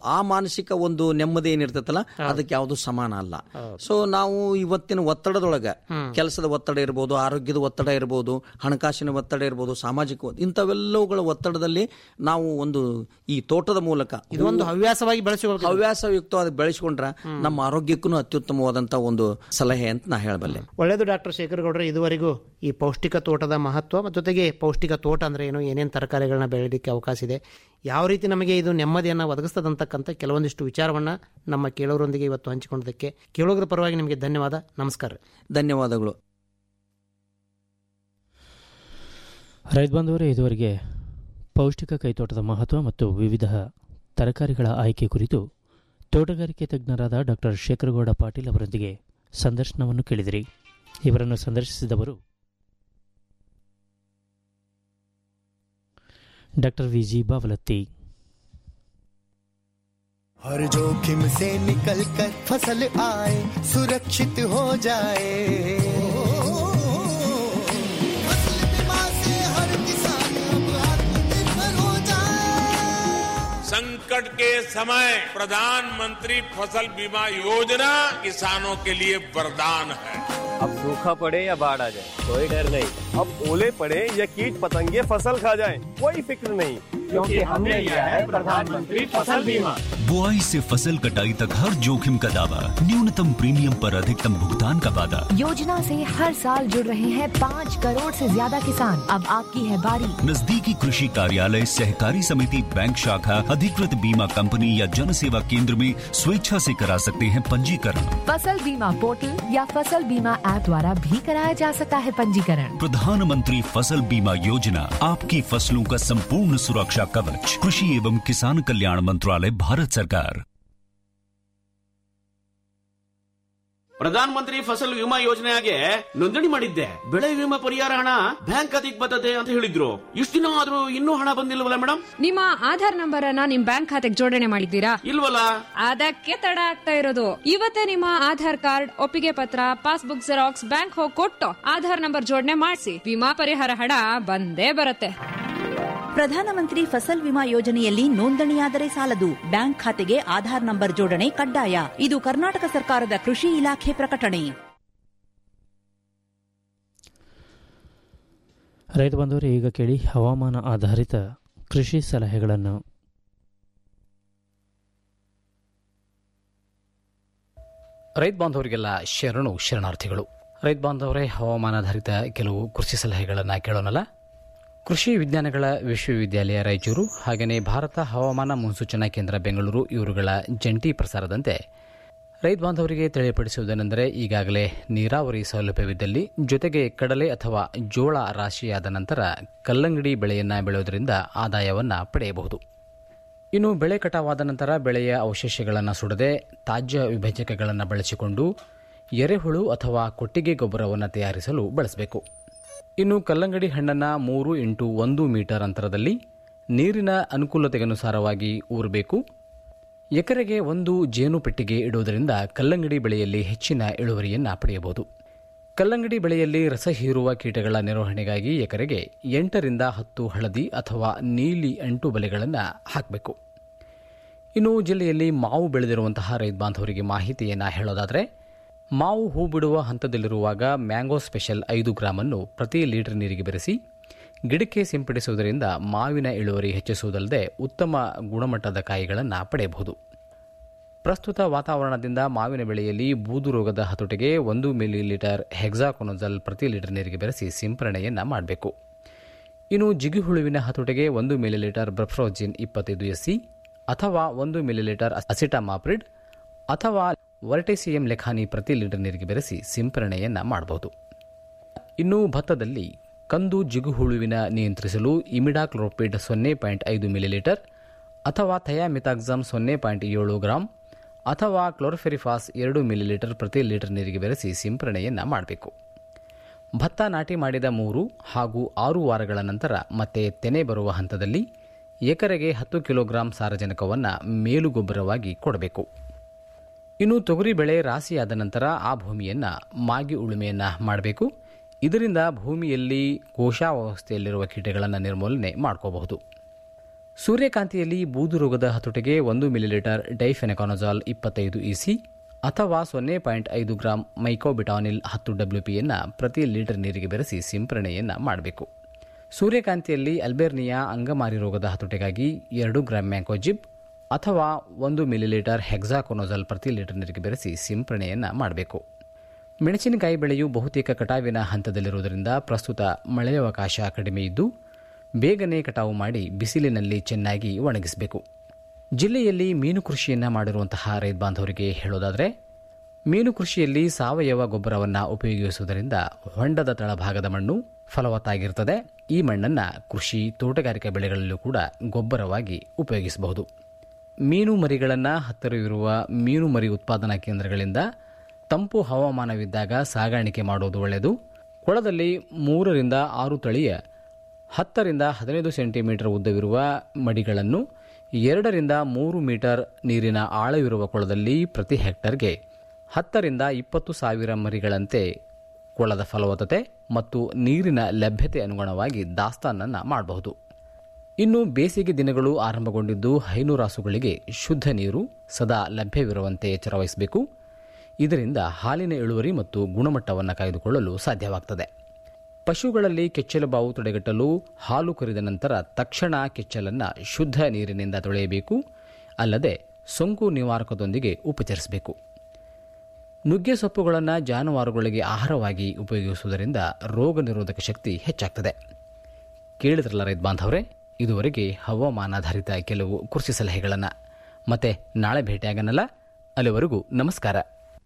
S10: ಆ ಮಾನಸಿಕ ಒಂದು ನೆಮ್ಮದಿ ಏನಿರ್ತೈತಲ್ಲ ಅದಕ್ಕೆ ಯಾವುದು ಸಮಾನ ಅಲ್ಲ ಸೊ ನಾವು ಇವತ್ತಿನ ಒತ್ತಡದೊಳಗ ಕೆಲಸದ ಒತ್ತಡ ಇರ್ಬೋದು ಆರೋಗ್ಯದ ಒತ್ತಡ ಇರ್ಬೋದು ಹಣಕಾಸಿನ ಒತ್ತಡ ಇರ್ಬೋದು ಸಾಮಾಜಿಕ ಒತ್ತಡ, ಇಂಥವೆಲ್ಲವುಗಳ ಒತ್ತಡದಲ್ಲಿ ನಾವು ಒಂದು ಈ ತೋಟದ ಮೂಲಕ
S9: ಇದೊಂದು ಹವ್ಯಾಸವಾಗಿ ಬೆಳೆಸಿಕೊಳ್ಳಬೇಕು
S10: ಹವ್ಯಾಸಯುಕ್ತವಾದ ಬೆಳೆಸಿಕೊಂಡ್ರ ನಮ್ಮ ಆರೋಗ್ಯಕ್ಕೂ ಅತ್ಯುತ್ತಮವಾದಂತ ಒಂದು ಸಲಹೆ ಅಂತ ನಾ ಹೇಳಬಲ್ಲೆ
S9: ಒಳ್ಳೆಯದು ಡಾಕ್ಟರ್ ಶೇಖರ್ ಗೌಡ್ರೆ ಇದುವರೆಗೂ ಈ ಪೌಷ್ಟಿಕ ತೋಟದ ಮಹತ್ವ ಮತ್ತು ಜೊತೆಗೆ ಪೌಷ್ಟಿಕ ತೋಟ ಅಂದ್ರೆ ಏನು ಏನೇನು ತರಕಾರಿಗಳನ್ನ ಬೆಳೆಯಲಿಕ್ಕೆ ಅವಕಾಶ ಇದೆ ಯಾವ ರೀತಿ ನಮಗೆ ಇದು ನೆಮ್ಮದಿಯನ್ನು ಒದಗಿಸ್ತದಂತಕ್ಕಂಥ ಕೆಲವೊಂದಿಷ್ಟು ವಿಚಾರವನ್ನ ನಮ್ಮ ಕೇಳೋರೊಂದಿಗೆ ಇವತ್ತು ಹಂಚಿಕೊಂಡದಕ್ಕೆ ಕೇಳೋದ್ರ ಪರವಾಗಿ ನಿಮಗೆ ಧನ್ಯವಾದ ನಮಸ್ಕಾರ
S10: ಧನ್ಯವಾದಗಳು
S2: ರೈತ ಬಾಂಧವರೇ ಇದುವರೆಗೆ ಪೌಷ್ಟಿಕ ಕೈತೋಟದ ಮಹತ್ವ ಮತ್ತು ವಿವಿಧ ತರಕಾರಿಗಳ ಆಯ್ಕೆ ಕುರಿತು ತೋಟಗಾರಿಕೆ ತಜ್ಞರಾದ ಡಾಕ್ಟರ್ ಶೇಖರಗೌಡ ಪಾಟೀಲ್ ಅವರೊಂದಿಗೆ ಸಂದರ್ಶನವನ್ನು ಕೇಳಿದಿರಿ ಇವರನ್ನು ಸಂದರ್ಶಿಸಿದವರು ಡಾಕ್ಟರ್ ವಿ ಜಿ ಬಾವಲತ್ತಿ
S7: हर जोखिम से निकल कर फसल आए सुरक्षित हो जाए फसल बीमा से हर किसान अब आत्मनिर्भर हो जाए
S11: संकट के समय प्रधानमंत्री फसल बीमा योजना किसानों के लिए वरदान है
S12: अब सूखा पड़े या बाढ़ आ जाए कोई डर नहीं अब ओले पड़े या कीट पतंगे फसल खा जाए कोई फिक्र नहीं क्योंकि हमने लिया है प्रधानमंत्री फसल बीमा
S13: बुआई से फसल कटाई तक हर जोखिम का दावा न्यूनतम प्रीमियम पर अधिकतम भुगतान का वादा
S14: योजना से हर साल जुड़ रहे हैं पाँच करोड़ से ज्यादा किसान अब आपकी है बारी
S13: नजदीकी कृषि कार्यालय सहकारी समिति बैंक शाखा अधिकृत बीमा कंपनी या जन सेवा केंद्र में स्वेच्छा से करा सकते हैं पंजीकरण
S14: फसल बीमा पोर्टल या फसल बीमा ऐप द्वारा भी कराया जा सकता है पंजीकरण
S13: प्रधानमंत्री फसल बीमा योजना आपकी फसलों का संपूर्ण सुरक्षा कवच कृषि एवं किसान कल्याण मंत्रालय भारत सरकार
S15: ಪ್ರಧಾನ ಮಂತ್ರಿ ಫಸಲ್ ವಿಮಾ ಯೋಜನೆಗೆ ನೋಂದಣಿ ಮಾಡಿದ್ದೆ ಬೆಳೆ ವಿಮಾ ಪರಿಹಾರ ಹಣ ಬ್ಯಾಂಕ್ ಖಾತೆಗೆ ಬರ್ತದೆ ಅಂತ ಹೇಳಿದ್ರು ಇಷ್ಟು ದಿನ ಆದ್ರೂ ಇನ್ನೂ ಹಣ ಬಂದಿಲ್ವಲ್ಲ ಮೇಡಮ್
S16: ನಿಮ್ಮ ಆಧಾರ್ ನಂಬರ್ ಅನ್ನ ನಿಮ್ ಬ್ಯಾಂಕ್ ಖಾತೆಗೆ ಜೋಡಣೆ ಮಾಡಿದ್ದೀರಾ
S15: ಇಲ್ವಲ್ಲ
S16: ಅದಕ್ಕೆ ತಡ ಆಗ್ತಾ ಇರೋದು ಇವತ್ತೇ ನಿಮ್ಮ ಆಧಾರ್ ಕಾರ್ಡ್ ಒಪ್ಪಿಗೆ ಪತ್ರ ಪಾಸ್ಬುಕ್ ಜೆರಾಕ್ಸ್ ಬ್ಯಾಂಕ್ ಹೋಗಿ ಕೊಟ್ಟು ಆಧಾರ್ ನಂಬರ್ ಜೋಡಣೆ ಮಾಡಿಸಿ ವಿಮಾ ಪರಿಹಾರ ಹಣ ಬಂದೇ ಬರುತ್ತೆ
S1: ಪ್ರಧಾನಮಂತ್ರಿ ಫಸಲ್ ವಿಮಾ ಯೋಜನೆಯಲ್ಲಿ ನೋಂದಣಿಯಾದರೆ ಸಾಲದು ಬ್ಯಾಂಕ್ ಖಾತೆಗೆ ಆಧಾರ್ ನಂಬರ್ ಜೋಡಣೆ ಕಡ್ಡಾಯ ಇದು ಕರ್ನಾಟಕ ಸರ್ಕಾರದ ಕೃಷಿ ಇಲಾಖೆ ಪ್ರಕಟಣೆ
S2: ರೈತ ಬಂದವರು ಈಗ ಕೇಳಿ ಹವಾಮಾನ ಆಧಾರಿತ ಕೃಷಿ ಸಲಹೆಗಳನ್ನು
S3: ರೈತ ಬಾಂಧವರಿಗೆಲ್ಲ ಶರಣು ಶರಣಾರ್ಥಿಗಳು ರೈತ ಬಾಂಧವರೇ ಹವಾಮಾನಾಧಾರಿತ ಕೆಲವು ಕೃಷಿ ಸಲಹೆಗಳನ್ನು ಕೇಳೋಣಲ್ಲ ಕೃಷಿ ವಿಜ್ಞಾನಗಳ ವಿಶ್ವವಿದ್ಯಾಲಯ ರಾಯಚೂರು ಹಾಗೆಯೇ ಭಾರತ ಹವಾಮಾನ ಮುನ್ಸೂಚನಾ ಕೇಂದ್ರ ಬೆಂಗಳೂರು ಇವರುಗಳ ಜಂಟಿ ಪ್ರಸಾರದಂತೆ ರೈತ ಬಾಂಧವರಿಗೆ ತಿಳಿಯಪಡಿಸುವುದೇನೆಂದರೆ ಈಗಾಗಲೇ ನೀರಾವರಿ ಸೌಲಭ್ಯವಿದ್ದಲ್ಲಿ ಜೊತೆಗೆ ಕಡಲೆ ಅಥವಾ ಜೋಳ ರಾಶಿಯಾದ ನಂತರ ಕಲ್ಲಂಗಡಿ ಬೆಳೆಯನ್ನು ಬೆಳೆಯುವುದರಿಂದ ಆದಾಯವನ್ನು ಪಡೆಯಬಹುದು ಇನ್ನು ಬೆಳೆ ಕಟಾವಾದ ನಂತರ ಬೆಳೆಯ ಅವಶೇಷಗಳನ್ನು ಸುಡದೆ ತಾಜ್ಯ ವಿಭಜಕಗಳನ್ನು ಬಳಸಿಕೊಂಡು ಎರೆಹುಳು ಅಥವಾ ಕೊಟ್ಟಿಗೆ ಗೊಬ್ಬರವನ್ನು ತಯಾರಿಸಲು ಬಳಸಬೇಕು ಇನ್ನು ಕಲ್ಲಂಗಡಿ ಹಣ್ಣನ್ನು ಮೂರು ಇಂಟು ಒಂದು ಮೀಟರ್ ಅಂತರದಲ್ಲಿ ನೀರಿನ ಅನುಕೂಲತೆಗನುಸಾರವಾಗಿ ಊರಬೇಕು ಎಕರೆಗೆ ಒಂದು ಜೇನು ಪೆಟ್ಟಿಗೆ ಇಡುವುದರಿಂದ ಕಲ್ಲಂಗಡಿ ಬೆಳೆಯಲ್ಲಿ ಹೆಚ್ಚಿನ ಇಳುವರಿಯನ್ನು ಪಡೆಯಬಹುದು ಕಲ್ಲಂಗಡಿ ಬೆಳೆಯಲ್ಲಿ ರಸ ಹೀರುವ ಕೀಟಗಳ ನಿರ್ವಹಣೆಗಾಗಿ ಎಕರೆಗೆ ಎಂಟರಿಂದ ಹತ್ತು ಹಳದಿ ಅಥವಾ ನೀಲಿ ಅಂಟು ಬಲೆಗಳನ್ನು ಹಾಕಬೇಕು ಇನ್ನು ಜಿಲ್ಲೆಯಲ್ಲಿ ಮಾವು ಬೆಳೆದಿರುವಂತಹ ರೈತ ಬಾಂಧವರಿಗೆ ಮಾಹಿತಿಯನ್ನು ಹೇಳೋದಾದರೆ ಮಾವು ಹೂ ಬಿಡುವ ಹಂತದಲ್ಲಿರುವಾಗ ಮ್ಯಾಂಗೋ ಸ್ಪೆಷಲ್ ಐದು ಗ್ರಾಮನ್ನು ಪ್ರತಿ ಲೀಟರ್ ನೀರಿಗೆ ಬೆರೆಸಿ ಗಿಡಕ್ಕೆ ಸಿಂಪಡಿಸುವುದರಿಂದ ಮಾವಿನ ಇಳುವರಿ ಹೆಚ್ಚಿಸುವುದಲ್ಲದೆ ಉತ್ತಮ ಗುಣಮಟ್ಟದ ಕಾಯಿಗಳನ್ನು ಪಡೆಯಬಹುದು ಪ್ರಸ್ತುತ ವಾತಾವರಣದಿಂದ ಮಾವಿನ ಬೆಳೆಯಲ್ಲಿ ಬೂದು ರೋಗದ ಹತೋಟಿಗೆ ಒಂದು ಮಿಲಿ ಲೀಟರ್ ಹೆಕ್ಸಾಕೊನೋಜಲ್ ಪ್ರತಿ ಲೀಟರ್ ನೀರಿಗೆ ಬೆರೆಸಿ ಸಿಂಪರಣೆಯನ್ನು ಮಾಡಬೇಕು ಇನ್ನು ಜಿಗಿಹುಳುವಿನ ಹತೋಟಿಗೆ ಒಂದು ಮಿಲಿ ಲೀಟರ್ ಬ್ರಫ್ರೋಜಿನ್ ಇಪ್ಪತ್ತೈದು ಎಸ್ಸಿ ಅಥವಾ ಒಂದು ಮಿಲಿ ಲೀಟರ್ ಅಸಿಟಾಮಾಪ್ರಿಡ್ ಅಥವಾ ವರ್ಟೆಸಿಯಂ ಲೆಖಾನಿ ಪ್ರತಿ ಲೀಟರ್ ನೀರಿಗೆ ಬೆರೆಸಿ ಸಿಂಪರಣೆಯನ್ನು ಮಾಡಬಹುದು ಇನ್ನು ಭತ್ತದಲ್ಲಿ ಕಂದು ಜಿಗುಹುಳುವಿನ ನಿಯಂತ್ರಿಸಲು ಇಮಿಡಾಕ್ಲೋಪಿಡ್ ಸೊನ್ನೆ ಪಾಯಿಂಟ್ ಐದು ಮಿಲಿಲೀಟರ್ ಅಥವಾ ಥಯಾಮಿತಾಕ್ಸಮ್ ಸೊನ್ನೆ ಪಾಯಿಂಟ್ ಏಳು ಗ್ರಾಂ ಅಥವಾ ಕ್ಲೋರೋಫೆರಿಫಾಸ್ ಎರಡು ಮಿಲಿಲೀಟರ್ ಪ್ರತಿ ಲೀಟರ್ ನೀರಿಗೆ ಬೆರೆಸಿ ಸಿಂಪರಣೆಯನ್ನು ಮಾಡಬೇಕು ಭತ್ತ ನಾಟಿ ಮಾಡಿದ ಮೂರು ಹಾಗೂ ಆರು ವಾರಗಳ ನಂತರ ಮತ್ತೆ ತೆನೆ ಬರುವ ಹಂತದಲ್ಲಿ ಎಕರೆಗೆ ಹತ್ತು ಕಿಲೋಗ್ರಾಂ ಸಾರಜನಕವನ್ನು ಮೇಲುಗೊಬ್ಬರವಾಗಿ ಕೊಡಬೇಕು ಇನ್ನು ತೊಗರಿ ಬೆಳೆ ರಾಸಿಯಾದ ನಂತರ ಆ ಭೂಮಿಯನ್ನು ಮಾಗಿ ಉಳುಮೆಯನ್ನು ಮಾಡಬೇಕು ಇದರಿಂದ ಭೂಮಿಯಲ್ಲಿ ಕೋಶಾವಸ್ಥೆಯಲ್ಲಿರುವ ಕೀಟಗಳನ್ನು ನಿರ್ಮೂಲನೆ ಮಾಡ್ಕೋಬಹುದು ಸೂರ್ಯಕಾಂತಿಯಲ್ಲಿ ಬೂದು ರೋಗದ ಹತೋಟಿಗೆ ಒಂದು ಮಿಲಿಲೀಟರ್ ಡೈಫೆನಕಾನಜಾಲ್ ಇಪ್ಪತ್ತೈದು ಇಸಿ ಅಥವಾ ಸೊನ್ನೆ ಪಾಯಿಂಟ್ ಐದು ಗ್ರಾಂ ಮೈಕೋಬಿಟಾನಿಲ್ ಹತ್ತು ಡಬ್ಲ್ಯೂಪಿಯನ್ನು ಪ್ರತಿ ಲೀಟರ್ ನೀರಿಗೆ ಬೆರೆಸಿ ಸಿಂಪರಣೆಯನ್ನು ಮಾಡಬೇಕು ಸೂರ್ಯಕಾಂತಿಯಲ್ಲಿ ಅಲ್ಬೇರ್ನಿಯಾ ಅಂಗಮಾರಿ ರೋಗದ ಹತೋಟಿಗಾಗಿ ಎರಡು ಗ್ರಾಂ ಮ್ಯಾಂಕೋಜಿಬ್ ಅಥವಾ ಒಂದು ಮಿಲಿಲೀಟರ್ ಹೆಕ್ಸಾಕೊನೋಜಲ್ ಪ್ರತಿ ಲೀಟರ್ ನೀರಿಗೆ ಬೆರೆಸಿ ಸಿಂಪರಣೆಯನ್ನು ಮಾಡಬೇಕು ಮೆಣಸಿನಕಾಯಿ ಬೆಳೆಯು ಬಹುತೇಕ ಕಟಾವಿನ ಹಂತದಲ್ಲಿರುವುದರಿಂದ ಪ್ರಸ್ತುತ ಮಳೆಯವಕಾಶ ಕಡಿಮೆ ಇದ್ದು ಬೇಗನೆ ಕಟಾವು ಮಾಡಿ ಬಿಸಿಲಿನಲ್ಲಿ ಚೆನ್ನಾಗಿ ಒಣಗಿಸಬೇಕು ಜಿಲ್ಲೆಯಲ್ಲಿ ಮೀನು ಕೃಷಿಯನ್ನು ಮಾಡಿರುವಂತಹ ರೈತ ಬಾಂಧವರಿಗೆ ಹೇಳೋದಾದರೆ ಮೀನು ಕೃಷಿಯಲ್ಲಿ ಸಾವಯವ ಗೊಬ್ಬರವನ್ನು ಉಪಯೋಗಿಸುವುದರಿಂದ ಹೊಂಡದ ತಳಭಾಗದ ಮಣ್ಣು ಫಲವತ್ತಾಗಿರುತ್ತದೆ ಈ ಮಣ್ಣನ್ನು ಕೃಷಿ ತೋಟಗಾರಿಕಾ ಬೆಳೆಗಳಲ್ಲೂ ಕೂಡ ಗೊಬ್ಬರವಾಗಿ ಉಪಯೋಗಿಸಬಹುದು ಮೀನು ಮರಿಗಳನ್ನು ಹತ್ತಿರವಿರುವ ಮೀನು ಮರಿ ಉತ್ಪಾದನಾ ಕೇಂದ್ರಗಳಿಂದ ತಂಪು ಹವಾಮಾನವಿದ್ದಾಗ ಸಾಗಾಣಿಕೆ ಮಾಡುವುದು ಒಳ್ಳೆಯದು ಕೊಳದಲ್ಲಿ ಮೂರರಿಂದ ಆರು ತಳಿಯ ಹತ್ತರಿಂದ ಹದಿನೈದು ಸೆಂಟಿಮೀಟರ್ ಉದ್ದವಿರುವ ಮಡಿಗಳನ್ನು ಎರಡರಿಂದ ಮೂರು ಮೀಟರ್ ನೀರಿನ ಆಳವಿರುವ ಕೊಳದಲ್ಲಿ ಪ್ರತಿ ಹೆಕ್ಟರ್ಗೆ ಹತ್ತರಿಂದ ಇಪ್ಪತ್ತು ಸಾವಿರ ಮರಿಗಳಂತೆ ಕೊಳದ ಫಲವತ್ತತೆ ಮತ್ತು ನೀರಿನ ಲಭ್ಯತೆ ಅನುಗುಣವಾಗಿ ದಾಸ್ತಾನನ್ನು ಮಾಡಬಹುದು ಇನ್ನು ಬೇಸಿಗೆ ದಿನಗಳು ಆರಂಭಗೊಂಡಿದ್ದು ಹೈನುರಾಸುಗಳಿಗೆ ಶುದ್ಧ ನೀರು ಸದಾ ಲಭ್ಯವಿರುವಂತೆ ಎಚ್ಚರ ವಹಿಸಬೇಕು ಇದರಿಂದ ಹಾಲಿನ ಇಳುವರಿ ಮತ್ತು ಗುಣಮಟ್ಟವನ್ನು ಕಾಯ್ದುಕೊಳ್ಳಲು ಸಾಧ್ಯವಾಗ್ತದೆ ಪಶುಗಳಲ್ಲಿ ಕೆಚ್ಚಲು ಬಾವು ತಡೆಗಟ್ಟಲು ಹಾಲು ಕರಿದ ನಂತರ ತಕ್ಷಣ ಕೆಚ್ಚಲನ್ನು ಶುದ್ಧ ನೀರಿನಿಂದ ತೊಳೆಯಬೇಕು ಅಲ್ಲದೆ ಸೋಂಕು ನಿವಾರಕದೊಂದಿಗೆ ಉಪಚರಿಸಬೇಕು ನುಗ್ಗೆ ಸೊಪ್ಪುಗಳನ್ನು ಜಾನುವಾರುಗಳಿಗೆ ಆಹಾರವಾಗಿ ಉಪಯೋಗಿಸುವುದರಿಂದ ರೋಗ ನಿರೋಧಕ ಶಕ್ತಿ ಹೆಚ್ಚಾಗ್ತದೆ ಕೇಳಿದ್ರಲ್ಲ ರೈತ ಬಾಂಧವರೇ ಇದುವರೆಗೆ ಹವಾಮಾನಾಧಾರಿತ ಕೆಲವು ಕೃಷಿ ಸಲಹೆಗಳನ್ನು ಮತ್ತೆ ನಾಳೆ ಭೇಟಿಯಾಗನಲ್ಲ ಅಲ್ಲಿವರೆಗೂ ನಮಸ್ಕಾರ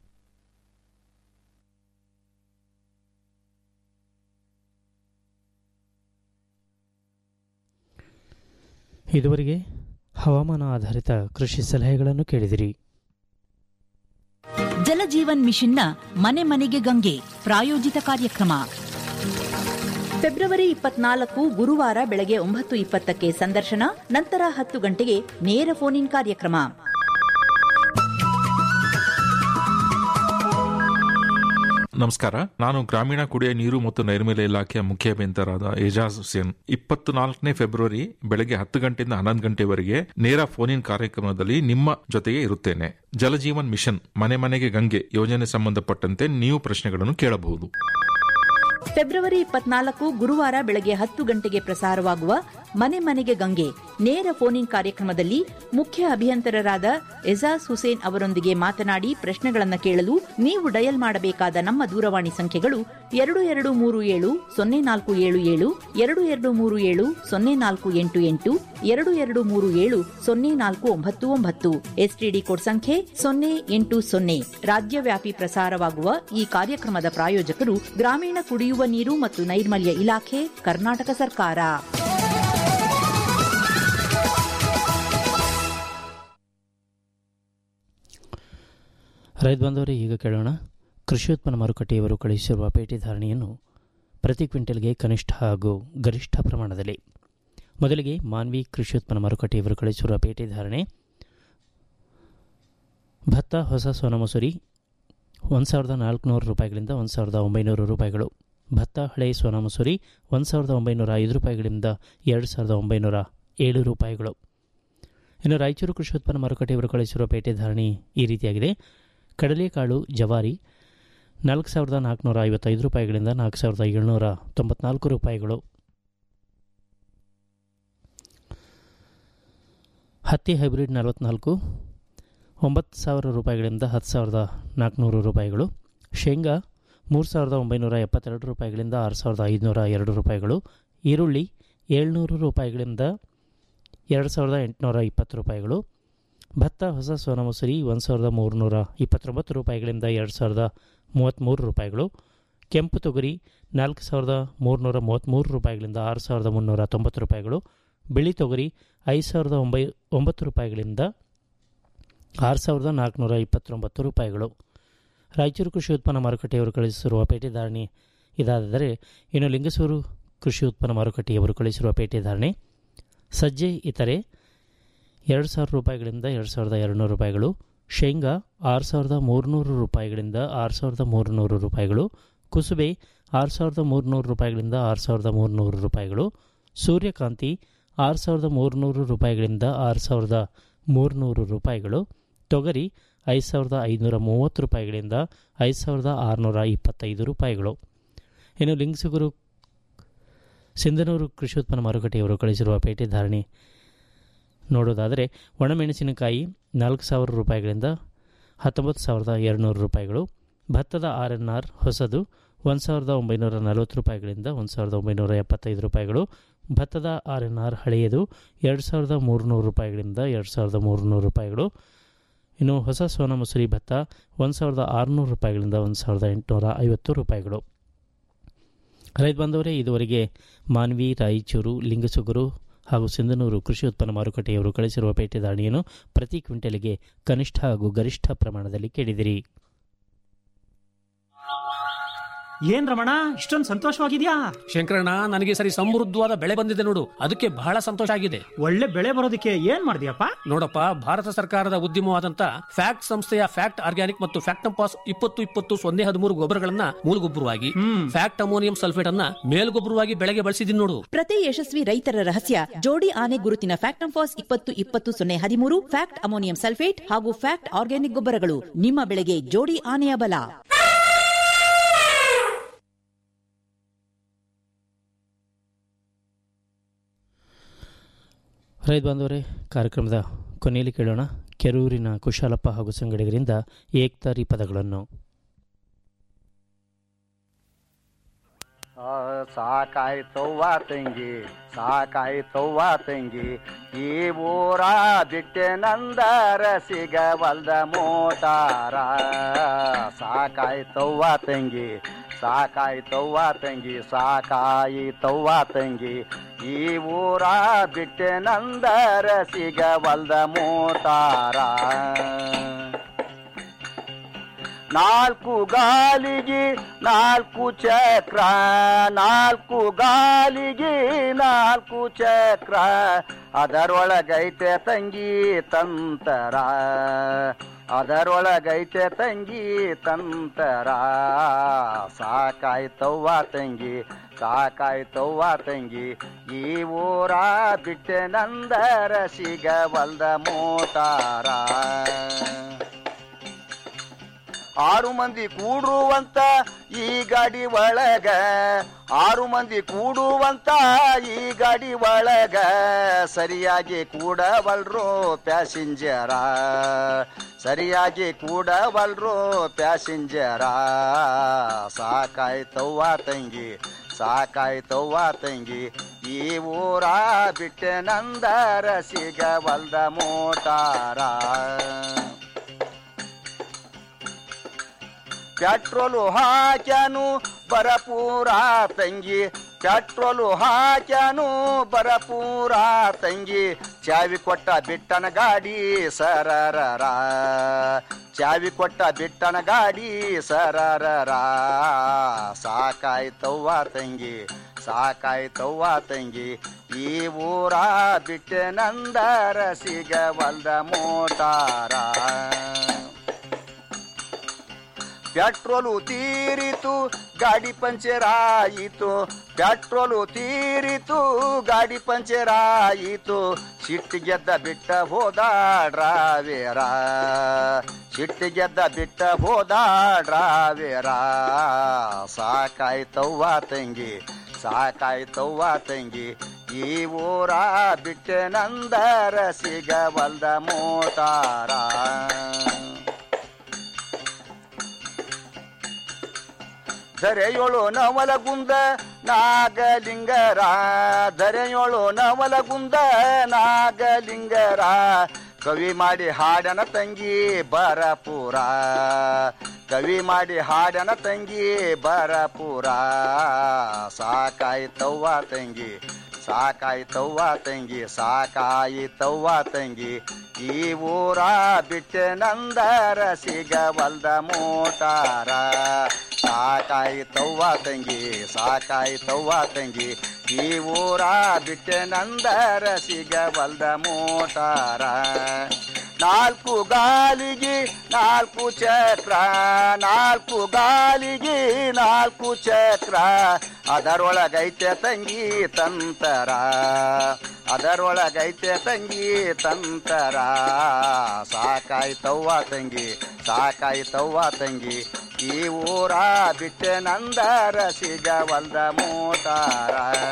S2: ಇದುವರೆಗೆ ಹವಾಮಾನ ಆಧಾರಿತ ಕೃಷಿ ಸಲಹೆಗಳನ್ನು ಕೇಳಿದಿರಿ
S1: ಜಲಜೀವನ್ ಮಿಷನ್ನ ಮನೆ ಮನೆಗೆ ಗಂಗೆ ಪ್ರಾಯೋಜಿತ ಕಾರ್ಯಕ್ರಮ ಫೆಬ್ರವರಿ ಇಪ್ಪತ್ನಾಲ್ಕು ಗುರುವಾರ ಬೆಳಗ್ಗೆ ಒಂಬತ್ತು ಇಪ್ಪತ್ತಕ್ಕೆ ಸಂದರ್ಶನ ನಂತರ ಹತ್ತು ಗಂಟೆಗೆ ನೇರ ಫೋನ್ ಇನ್ ಕಾರ್ಯಕ್ರಮ
S17: ನಮಸ್ಕಾರ ನಾನು ಗ್ರಾಮೀಣ ಕುಡಿಯ ನೀರು ಮತ್ತು ನೈರ್ಮಲ್ಯ ಇಲಾಖೆಯ ಮುಖ್ಯ ಅಭಿಯಂತರಾದ ಏಜಾಜ್ ಹುಸೇನ್ ಇಪ್ಪತ್ತು ನಾಲ್ಕನೇ ಫೆಬ್ರವರಿ ಬೆಳಗ್ಗೆ ಹತ್ತು ಗಂಟೆಯಿಂದ ಹನ್ನೊಂದು ಗಂಟೆವರೆಗೆ ನೇರ ಫೋನ್ ಇನ್ ಕಾರ್ಯಕ್ರಮದಲ್ಲಿ ನಿಮ್ಮ ಜೊತೆಗೆ ಇರುತ್ತೇನೆ ಜಲಜೀವನ್ ಮಿಷನ್ ಮನೆ ಮನೆಗೆ ಗಂಗೆ ಯೋಜನೆ ಸಂಬಂಧಪಟ್ಟಂತೆ ನೀವು ಪ್ರಶ್ನೆಗಳನ್ನು ಕೇಳಬಹುದು
S1: ಫೆಬ್ರವರಿ ಇಪ್ಪತ್ನಾಲ್ಕು ಗುರುವಾರ ಬೆಳಗ್ಗೆ ಹತ್ತು ಗಂಟೆಗೆ ಪ್ರಸಾರವಾಗುವ ಮನೆ ಮನೆಗೆ ಗಂಗೆ ನೇರ ಫೋನ್ ಇನ್ ಕಾರ್ಯಕ್ರಮದಲ್ಲಿ ಮುಖ್ಯ ಅಭಿಯಂತರರಾದ ಎಜಾಜ್ ಹುಸೇನ್ ಅವರೊಂದಿಗೆ ಮಾತನಾಡಿ ಪ್ರಶ್ನೆಗಳನ್ನು ಕೇಳಲು ನೀವು ಡಯಲ್ ಮಾಡಬೇಕಾದ ನಮ್ಮ ದೂರವಾಣಿ ಸಂಖ್ಯೆಗಳು ಎರಡು ಎರಡು ಮೂರು ಏಳು ಸೊನ್ನೆ ನಾಲ್ಕು ಏಳು ಏಳು ಎರಡು ಎರಡು ಮೂರು ಏಳು ಸೊನ್ನೆ ನಾಲ್ಕು ಎಂಟು ಎಂಟು ಎರಡು ಎರಡು ಮೂರು ಏಳು ಸೊನ್ನೆ ನಾಲ್ಕು ಒಂಬತ್ತು ಒಂಬತ್ತು ಎಸ್ಟಿಡಿ ಕೋಡ್ ಸಂಖ್ಯೆ ಸೊನ್ನೆ ಎಂಟು ಸೊನ್ನೆ ರಾಜ್ಯವ್ಯಾಪಿ ಪ್ರಸಾರವಾಗುವ ಈ ಕಾರ್ಯಕ್ರಮದ ಪ್ರಾಯೋಜಕರು ಗ್ರಾಮೀಣ ಕುಡಿಯುವ ನೀರು ಮತ್ತು ನೈರ್ಮಲ್ಯ ಇಲಾಖೆ ಕರ್ನಾಟಕ ಸರ್ಕಾರ
S2: ರೈತ ಬಂದವರೇ ಈಗ ಕೇಳೋಣ ಕೃಷಿ ಉತ್ಪನ್ನ ಮಾರುಕಟ್ಟೆಯವರು ಕಳುಹಿಸಿರುವ ಪೇಟೆ ಧಾರಣೆಯನ್ನು ಪ್ರತಿ ಕ್ವಿಂಟಲ್ಗೆ ಕನಿಷ್ಠ ಹಾಗೂ ಗರಿಷ್ಠ ಪ್ರಮಾಣದಲ್ಲಿ ಮೊದಲಿಗೆ ಮಾನ್ವಿ ಕೃಷಿ ಉತ್ಪನ್ನ ಮಾರುಕಟ್ಟೆಯವರು ಕಳುಹಿಸಿರುವ ಪೇಟೆ ಧಾರಣೆ ಭತ್ತ ಹೊಸ ಸೋನಮಸೂರಿ ಒಂದು ಸಾವಿರದ ನಾಲ್ಕುನೂರು ರೂಪಾಯಿಗಳಿಂದ ಒಂದು ಸಾವಿರದ ಒಂಬೈನೂರು ರೂಪಾಯಿಗಳು ಭತ್ತ ಹಳೆ ಸೋನಮಸೂರಿ ಒಂದು ಸಾವಿರದ ಒಂಬೈನೂರ ಐದು ರೂಪಾಯಿಗಳಿಂದ ಎರಡು ಸಾವಿರದ ಒಂಬೈನೂರ ಏಳು ರೂಪಾಯಿಗಳು ಇನ್ನು ರಾಯಚೂರು ಕೃಷಿ ಉತ್ಪನ್ನ ಮಾರುಕಟ್ಟೆಯವರು ಕಳಿಸಿರುವ ಪೇಟೆ ಧಾರಣೆ ಈ ರೀತಿಯಾಗಿದೆ ಕಡಲೆಕಾಳು ಜವಾರಿ ನಾಲ್ಕು ಸಾವಿರದ ನಾಲ್ಕುನೂರ ಐವತ್ತೈದು ರೂಪಾಯಿಗಳಿಂದ ನಾಲ್ಕು ಸಾವಿರದ ಏಳ್ನೂರ ತೊಂಬತ್ನಾಲ್ಕು ರೂಪಾಯಿಗಳು ಹತ್ತಿ ಹೈಬ್ರಿಡ್ ನಲವತ್ನಾಲ್ಕು ಒಂಬತ್ತು ಸಾವಿರ ರೂಪಾಯಿಗಳಿಂದ ಹತ್ತು ಸಾವಿರದ ನಾಲ್ಕುನೂರು ರೂಪಾಯಿಗಳು ಶೇಂಗಾ ಮೂರು ಸಾವಿರದ ಒಂಬೈನೂರ ಎಪ್ಪತ್ತೆರಡು ರೂಪಾಯಿಗಳಿಂದ ಆರು ಸಾವಿರದ ಐದುನೂರ ಎರಡು ರೂಪಾಯಿಗಳು ಈರುಳ್ಳಿ ಏಳ್ನೂರು ರೂಪಾಯಿಗಳಿಂದ ಎರಡು ಸಾವಿರದ ಎಂಟುನೂರ ಇಪ್ಪತ್ತು ರೂಪಾಯಿಗಳು ಭತ್ತ ಹೊಸ ಸೋನಮಸೂರಿ ಒಂದು ಸಾವಿರದ ಮೂರುನೂರ ಇಪ್ಪತ್ತೊಂಬತ್ತು ರೂಪಾಯಿಗಳಿಂದ ಎರಡು ಸಾವಿರದ ಮೂವತ್ತ್ಮೂರು ರೂಪಾಯಿಗಳು ಕೆಂಪು ತೊಗರಿ ನಾಲ್ಕು ಸಾವಿರದ ಮೂರುನೂರ ಮೂವತ್ತ್ಮೂರು ರೂಪಾಯಿಗಳಿಂದ ಆರು ಸಾವಿರದ ಮುನ್ನೂರ ತೊಂಬತ್ತು ರೂಪಾಯಿಗಳು ಬಿಳಿ ತೊಗರಿ ಐದು ಸಾವಿರದ ಒಂಬೈ ಒಂಬತ್ತು ರೂಪಾಯಿಗಳಿಂದ ಆರು ಸಾವಿರದ ನಾಲ್ಕುನೂರ ಇಪ್ಪತ್ತೊಂಬತ್ತು ರೂಪಾಯಿಗಳು ರಾಯಚೂರು ಕೃಷಿ ಉತ್ಪನ್ನ ಮಾರುಕಟ್ಟೆಯವರು ಕಳಿಸಿರುವ ಪೇಟೆ ಧಾರಣೆ ಇದಾದರೆ ಇನ್ನು ಲಿಂಗಸೂರು ಕೃಷಿ ಉತ್ಪನ್ನ ಮಾರುಕಟ್ಟೆಯವರು ಕಳಿಸಿರುವ ಪೇಟೆ ಧಾರಣೆ ಸಜ್ಜೆ ಇತರೆ ಎರಡು ಸಾವಿರ ರೂಪಾಯಿಗಳಿಂದ ಎರಡು ಸಾವಿರದ ಎರಡುನೂರು ರೂಪಾಯಿಗಳು ಶೇಂಗಾ ಆರು ಸಾವಿರದ ಮೂರುನೂರು ರೂಪಾಯಿಗಳಿಂದ ಆರು ಸಾವಿರದ ಮೂರುನೂರು ರೂಪಾಯಿಗಳು ಕುಸುಬೆ ಆರು ಸಾವಿರದ ಮೂರುನೂರು ರೂಪಾಯಿಗಳಿಂದ ಆರು ಸಾವಿರದ ಮೂರುನೂರು ರೂಪಾಯಿಗಳು ಸೂರ್ಯಕಾಂತಿ ಆರು ಸಾವಿರದ ಮೂರುನೂರು ರೂಪಾಯಿಗಳಿಂದ ಆರು ಸಾವಿರದ ಮೂರುನೂರು ರೂಪಾಯಿಗಳು ತೊಗರಿ ಐದು ಸಾವಿರದ ಐದುನೂರ ಮೂವತ್ತು ರೂಪಾಯಿಗಳಿಂದ ಐದು ಸಾವಿರದ ಆರುನೂರ ಇಪ್ಪತ್ತೈದು ರೂಪಾಯಿಗಳು ಇನ್ನು ಲಿಂಗಸುಗುರು ಸಿಂಧನೂರು ಕೃಷಿ ಉತ್ಪನ್ನ ಮಾರುಕಟ್ಟೆಯವರು ಕಳಿಸಿರುವ ಪೇಟೆ ಧಾರಣೆ ನೋಡೋದಾದರೆ ಒಣಮೆಣಸಿನಕಾಯಿ ನಾಲ್ಕು ಸಾವಿರ ರೂಪಾಯಿಗಳಿಂದ ಹತ್ತೊಂಬತ್ತು ಸಾವಿರದ ಎರಡುನೂರು ರೂಪಾಯಿಗಳು ಭತ್ತದ ಆರ್ ಎನ್ ಆರ್ ಹೊಸದು ಒಂದು ಸಾವಿರದ ಒಂಬೈನೂರ ನಲವತ್ತು ರೂಪಾಯಿಗಳಿಂದ ಒಂದು ಸಾವಿರದ ಒಂಬೈನೂರ ಎಪ್ಪತ್ತೈದು ರೂಪಾಯಿಗಳು ಭತ್ತದ ಆರ್ ಎನ್ ಆರ್ ಹಳೆಯದು ಎರಡು ಸಾವಿರದ ಮೂರುನೂರು ರೂಪಾಯಿಗಳಿಂದ ಎರಡು ಸಾವಿರದ ಮೂರುನೂರು ರೂಪಾಯಿಗಳು ಇನ್ನು ಹೊಸ ಸೋನಾ ಮಸೂರಿ ಭತ್ತ ಒಂದು ಸಾವಿರದ ಆರುನೂರು ರೂಪಾಯಿಗಳಿಂದ ಒಂದು ಸಾವಿರದ ಎಂಟುನೂರ ಐವತ್ತು ರೂಪಾಯಿಗಳು ರೈತ ಬಾಂಧವರೇ ಇದುವರೆಗೆ ಮಾನ್ವಿ ರಾಯಚೂರು ಲಿಂಗಸುಗೂರು ಹಾಗೂ ಸಿಂಧನೂರು ಕೃಷಿ ಉತ್ಪನ್ನ ಮಾರುಕಟ್ಟೆಯವರು ಕಳಿಸಿರುವ ಪೇಟೆ ದಾಣಿಯನ್ನು ಪ್ರತಿ ಕ್ವಿಂಟಲ್ಗೆ ಕನಿಷ್ಠ ಹಾಗೂ ಗರಿಷ್ಠ ಪ್ರಮಾಣದಲ್ಲಿ ಕೇಳಿದಿರಿ
S18: ಏನ್ ರಮಣ ಇಷ್ಟೊಂದು ಸಂತೋಷವಾಗಿದ್ಯಾ
S19: ಶಂಕರಣ್ಣ ನನಗೆ ಸರಿ ಸಮೃದ್ಧವಾದ ಬೆಳೆ ಬಂದಿದೆ ನೋಡು ಅದಕ್ಕೆ ಬಹಳ ಸಂತೋಷ ಆಗಿದೆ
S18: ಒಳ್ಳೆ ಬೆಳೆ ಬರೋದಕ್ಕೆ ಏನ್ ಮಾಡಿದ್ಯಪ್ಪ
S19: ನೋಡಪ್ಪ ಭಾರತ ಸರ್ಕಾರದ ಉದ್ಯಮವಾದಂತ ಫ್ಯಾಕ್ಟ್ ಸಂಸ್ಥೆಯ ಫ್ಯಾಕ್ಟ್ ಆರ್ಗ್ಯಾನಿಕ್ ಮತ್ತು ಫ್ಯಾಕ್ಟಂಪಾಸ್ ಇಪ್ಪತ್ತು ಇಪ್ಪತ್ತು ಸೊನ್ನೆ ಹದಿಮೂರು ಗೊಬ್ಬರಗಳನ್ನ ಮೂಲಗೊಬ್ಬರವಾಗಿ ಫ್ಯಾಕ್ಟ್ ಅಮೋನಿಯಂ ಸಲ್ಫೇಟ್ ಅನ್ನ ಮೇಲ್ಗೊಬ್ಬರವಾಗಿ ಬೆಳೆಗೆ ಬಳಸಿದೀನಿ ನೋಡು
S1: ಪ್ರತಿ ಯಶಸ್ವಿ ರೈತರ ರಹಸ್ಯ ಜೋಡಿ ಆನೆ ಗುರುತಿನ ಫ್ಯಾಕ್ಟಂಫಾಸ್ ಇಪ್ಪತ್ತು ಇಪ್ಪತ್ತು ಸೊನ್ನೆ ಹದಿಮೂರು ಫ್ಯಾಕ್ಟ್ ಅಮೋನಿಯಂ ಸಲ್ಫೇಟ್ ಹಾಗೂ ಫ್ಯಾಕ್ಟ್ ಆರ್ಗ್ಯಾನಿಕ್ ಗೊಬ್ಬರಗಳು ನಿಮ್ಮ ಬೆಳೆಗೆ ಜೋಡಿ ಆನೆಯ ಬಲ
S2: ರೈತ ಬಾಂಧವರೇ ಕಾರ್ಯಕ್ರಮದ ಕೊನೆಯಲ್ಲಿ ಕೇಳೋಣ ಕೆರೂರಿನ ಕುಶಾಲಪ್ಪ ಹಾಗೂ ಸಂಗಡಿಗರಿಂದ ಏಕ್ತಾರಿ ಪದಗಳನ್ನು
S20: ಸಾಕಾಯ್ತವ್ವ ತಂಗಿ ಸಾಕಾಯ್ತವ್ವ ತಂಗಿ ಈ ಊರ ಬಿಟ್ಟೆ ನಂದರ ಸಿಗವಲ್ದ ಮೋಟಾರ ಸಾಕಾಯ್ತವ್ವ ತಂಗಿ ಸಾಕಾಯ್ತವ್ವ ತಂಗಿ ಸಾಕಾಯಿತವ್ವ ತಂಗಿ ಈ ಊರ ಬಿಟ್ಟೆ ನಂದರ ಸಿಗವಲ್ದ ಮೋಟಾರ ನಾಲ್ಕು ಗಾಲಿಗೆ ನಾಲ್ಕು ಚಕ್ರ ನಾಲ್ಕು ಗಾಲಿಗೆ ನಾಲ್ಕು ಚಕ್ರ ಅದರೊಳಗೈತೆ ತಂಗಿ ತಂತರ ಅದರೊಳಗೈತೆ ತಂಗಿ ತಂತರ ಸಾಕಾಯ್ತವ್ವ ತಂಗಿ ಸಾಕಾಯ್ತವ್ವ ತಂಗಿ ಈ ಊರ ಬಿಟ್ಟೆ ನಂದರ ಸಿಗವಲ್ದ ಮೋಟಾರ ಆರು ಮಂದಿ ಕೂಡುವಂತ ಈ ಗಾಡಿ ಒಳಗ ಆರು ಮಂದಿ ಕೂಡುವಂತ ಈ ಗಾಡಿ ಒಳಗ ಸರಿಯಾಗಿ ಕೂಡವಲ್ರು ಪ್ಯಾಸೆಂಜರ ಸರಿಯಾಗಿ ಕೂಡವಲ್ರು ಪ್ಯಾಸೆಂಜರ ಸಾಕಾಯ್ತವ್ವ ತಂಗಿ ಸಾಕಾಯ್ತವ್ವ ತಂಗಿ ಈ ಊರ ಬಿಟ್ಟೆ ನಂದರ ಸಿಗವಲ್ದ ಮೋಟಾರ ಪೆಟ್ರೋಲು ಹಾಕ್ಯಾನು ಬರಪೂರ ತಂಗಿ ಪೆಟ್ರೋಲು ಹಾಕ್ಯಾನು ಬರಪೂರ ತಂಗಿ ಚಾವಿ ಕೊಟ್ಟ ಬಿಟ್ಟನ ಗಾಡಿ ಸರರರ ಚಾವಿ ಕೊಟ್ಟ ಬಿಟ್ಟನ ಗಾಡಿ ಸರರರ ಸಾಕಾಯ್ತವ್ವ ತಂಗಿ ಸಾಕಾಯ್ತವ್ವ ತಂಗಿ ಈ ಊರ ಬಿಟ್ಟೆ ನಂದರ ಸಿಗವಲ್ದ ಮೋಟಾರ ಪೆಟ್ರೋಲು ತೀರಿತು ಗಾಡಿ ಪಂಚರ್ ಆಯಿತು ಪೆಟ್ರೋಲು ತೀರಿತು ಗಾಡಿ ಪಂಚರ್ ಆಯಿತು ಸಿಟ್ಟು ಗೆದ್ದ ಬಿಟ್ಟ ಹೋದ ಡ್ರಾವೇರ ಸಿಟ್ಟು ಗೆದ್ದ ಬಿಟ್ಟ ಹೋದ ಡ್ರಾವೇರ ಸಾಕಾಯ್ತವ್ವ ತಂಗಿ ಸಾಕಾಯ್ತವ್ವ ತಂಗಿ ಈ ಊರ ಬಿಟ್ಟೆ ನಂದರ ಸಿಗವಲ್ದ ಮೋಟಾರ ಧರೆಯೋಳು ನವಲಗುಂದ ನಾಗಲಿಂಗರ ಧರೆಯೋಳು ನವಲಗುಂದ ನಾಗಲಿಂಗರ ಕವಿ ಮಾಡಿ ಹಾಡನ ತಂಗಿ ಬರಪುರ ಕವಿ ಮಾಡಿ ಹಾಡನ ತಂಗಿ ಬರಪುರ ಸಾಕಾಯ್ತವ್ವ ತಂಗಿ ಸಾಕಾಯ್ತವ್ವ ತಂಗಿ ಸಾಕಾಯಿತವ್ವ ತಂಗಿ ಈ ಊರ ಬಿಟ್ಟೆ ನಂದರ ಸಿಗವಲ್ದ ಮೋಟಾರ ಸಾಕಾಯ್ತವ್ವ ತಂಗಿ ಸಾಕಾಯ್ತವ್ವ ತಂಗಿ ಈ ಊರ ಬಿಟ್ಟೆ ನಂದರ ಸಿಗವಲ್ದ ಮೋಟಾರ ನಾಲ್ಕು ಗಾಲಿಗೆ ನಾಲ್ಕು ಚಕ್ರ ನಾಲ್ಕು ಗಾಲಿಗೆ ನಾಲ್ಕು ಚಕ್ರ ಅದರೊಳಗೈತೆ ತಂಗಿ ತಂತರ ಅದರೊಳಗೈತೆ ತಂಗಿ ತಂತರ ಸಾಕಾಯ್ತವ್ವ ತಂಗಿ ಸಾಕಾಯ್ತವ್ವ ತಂಗಿ ಈ ಊರ ಬಿಟ್ಟೆ ನಂದರ ಸಿಗವಲ್ದ ಮೋಟಾರ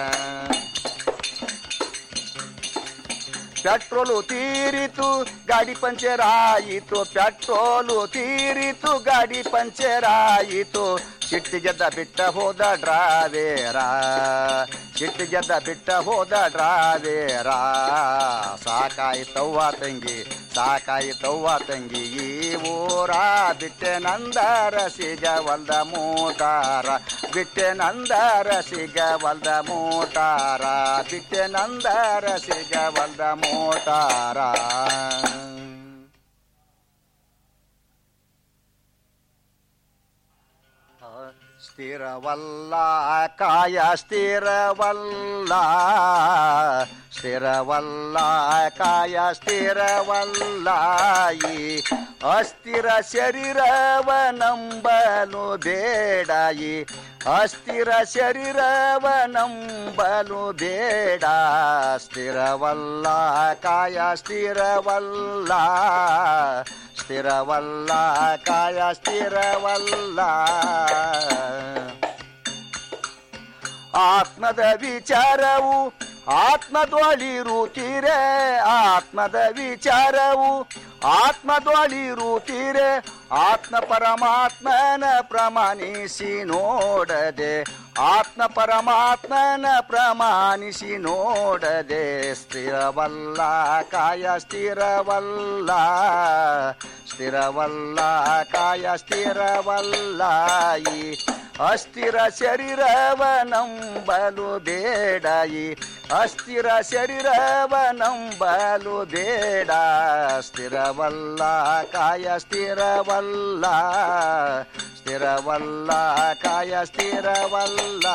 S20: ಪೆಟ್ರೋಲು ತೀರಿತು ಗಾಡಿ ಪಂಚರ್ ಆಯಿತು ಪೆಟ್ರೋಲು ತೀರಿತು ಗಾಡಿ ಪಂಚರ್ ಆಯಿತು ಸಿಟ್ಟಿಗೆದ್ದ ಬಿಟ್ಟ ಹೋದ ಡ್ರಾವೇರ ಸಿಟ್ಟಿಗೆದ್ದ ಬಿಟ್ಟ ಹೋದ ಡ್ರಾವೇರ ಸಾಕಾಯ್ತವ್ವ ತಂಗಿ ಸಾಕಾಯ್ತವ್ವ ತಂಗಿ ಈ ಊರ ಬಿಟ್ಟೆ ನಂದರ ಸಿಗವಲ್ದ ಮೋಟಾರ ಬಿಟ್ಟೆ ನಂದರ ಸಿಗವಲ್ದ ಮೋಟಾರ ಬಿಟ್ಟೆ ನಂದರ ಸಿಗವಲ್ದ ಮೋಟಾರ ಸ್ಥಿರವಲ್ಲ ಕಾಯ ಸ್ಥಿರವಲ್ಲ ಸ್ಥಿರವಲ್ಲ ಕಾಯ ಸ್ಥಿರವಲ್ಲ ಈ ಅಸ್ಥಿರ ಶರೀರವ ನಂಬಲು ಬೇಡ ಈ ಅಸ್ಥಿರ ಶರೀರವ ನಂಬಲು ಬೇಡ ಸ್ಥಿರವಲ್ಲ ಕಾಯ ಸ್ಥಿರವಲ್ಲ ಸ್ಥಿರವಲ್ಲ ಕಾಯ ಸ್ಥಿರವಲ್ಲ ಆತ್ಮದ ವಿಚಾರವು ಆತ್ಮದೊಳಿರುತ್ತೀರೆ ಆತ್ಮದ ವಿಚಾರವು ಆತ್ಮದೊಳಿರುತ್ತೀರೆ ಆತ್ಮ ಪರಮಾತ್ಮನ ಪ್ರಮಾಣಿಸಿ ನೋಡದೆ ಆತ್ಮ ಪರಮಾತ್ಮನ ಪ್ರಮಾಣಿಸಿ ನೋಡದೆ ಸ್ಥಿರವಲ್ಲ ಕಾಯ ಸ್ಥಿರವಲ್ಲ ಸ್ಥಿರವಲ್ಲ ಕಾಯ ಸ್ಥಿರವಲ್ಲ ಈ ಅಸ್ಥಿರ ಶರೀರವ ನಂಬಲು ಬೇಡ ಈ ಅಸ್ಥಿರ ಶರೀರವ ನಂಬಲು ಬೇಡ ಸ್ಥಿರವಲ್ಲ ಕಾಯ ಸ್ಥಿರವಲ್ಲ ಸ್ಥಿರವಲ್ಲ ಕಾಯ ಸ್ಥಿರವಲ್ಲ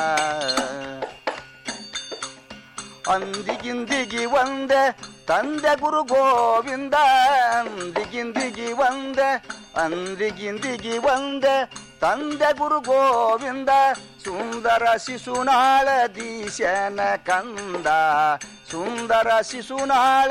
S20: ಅಂದಿಗಿಂದಿಗಿ ಒಂದೆ ತಂದೆ ಗುರು ಗೋವಿಂದ ಅಂದಿಗಿಂದಿಗಿ ಒಂದೆ ಅಂದಿಗಿಂದಿಗಿ ಒಂದೆ ತಂದೆ ಗುರು ಗೋವಿಂದ ಸುಂದರ ಶಿಶುನಾಳ ದೀಶನ ಕಂದ ಸುಂದರ ಶಿಶುನಾಳ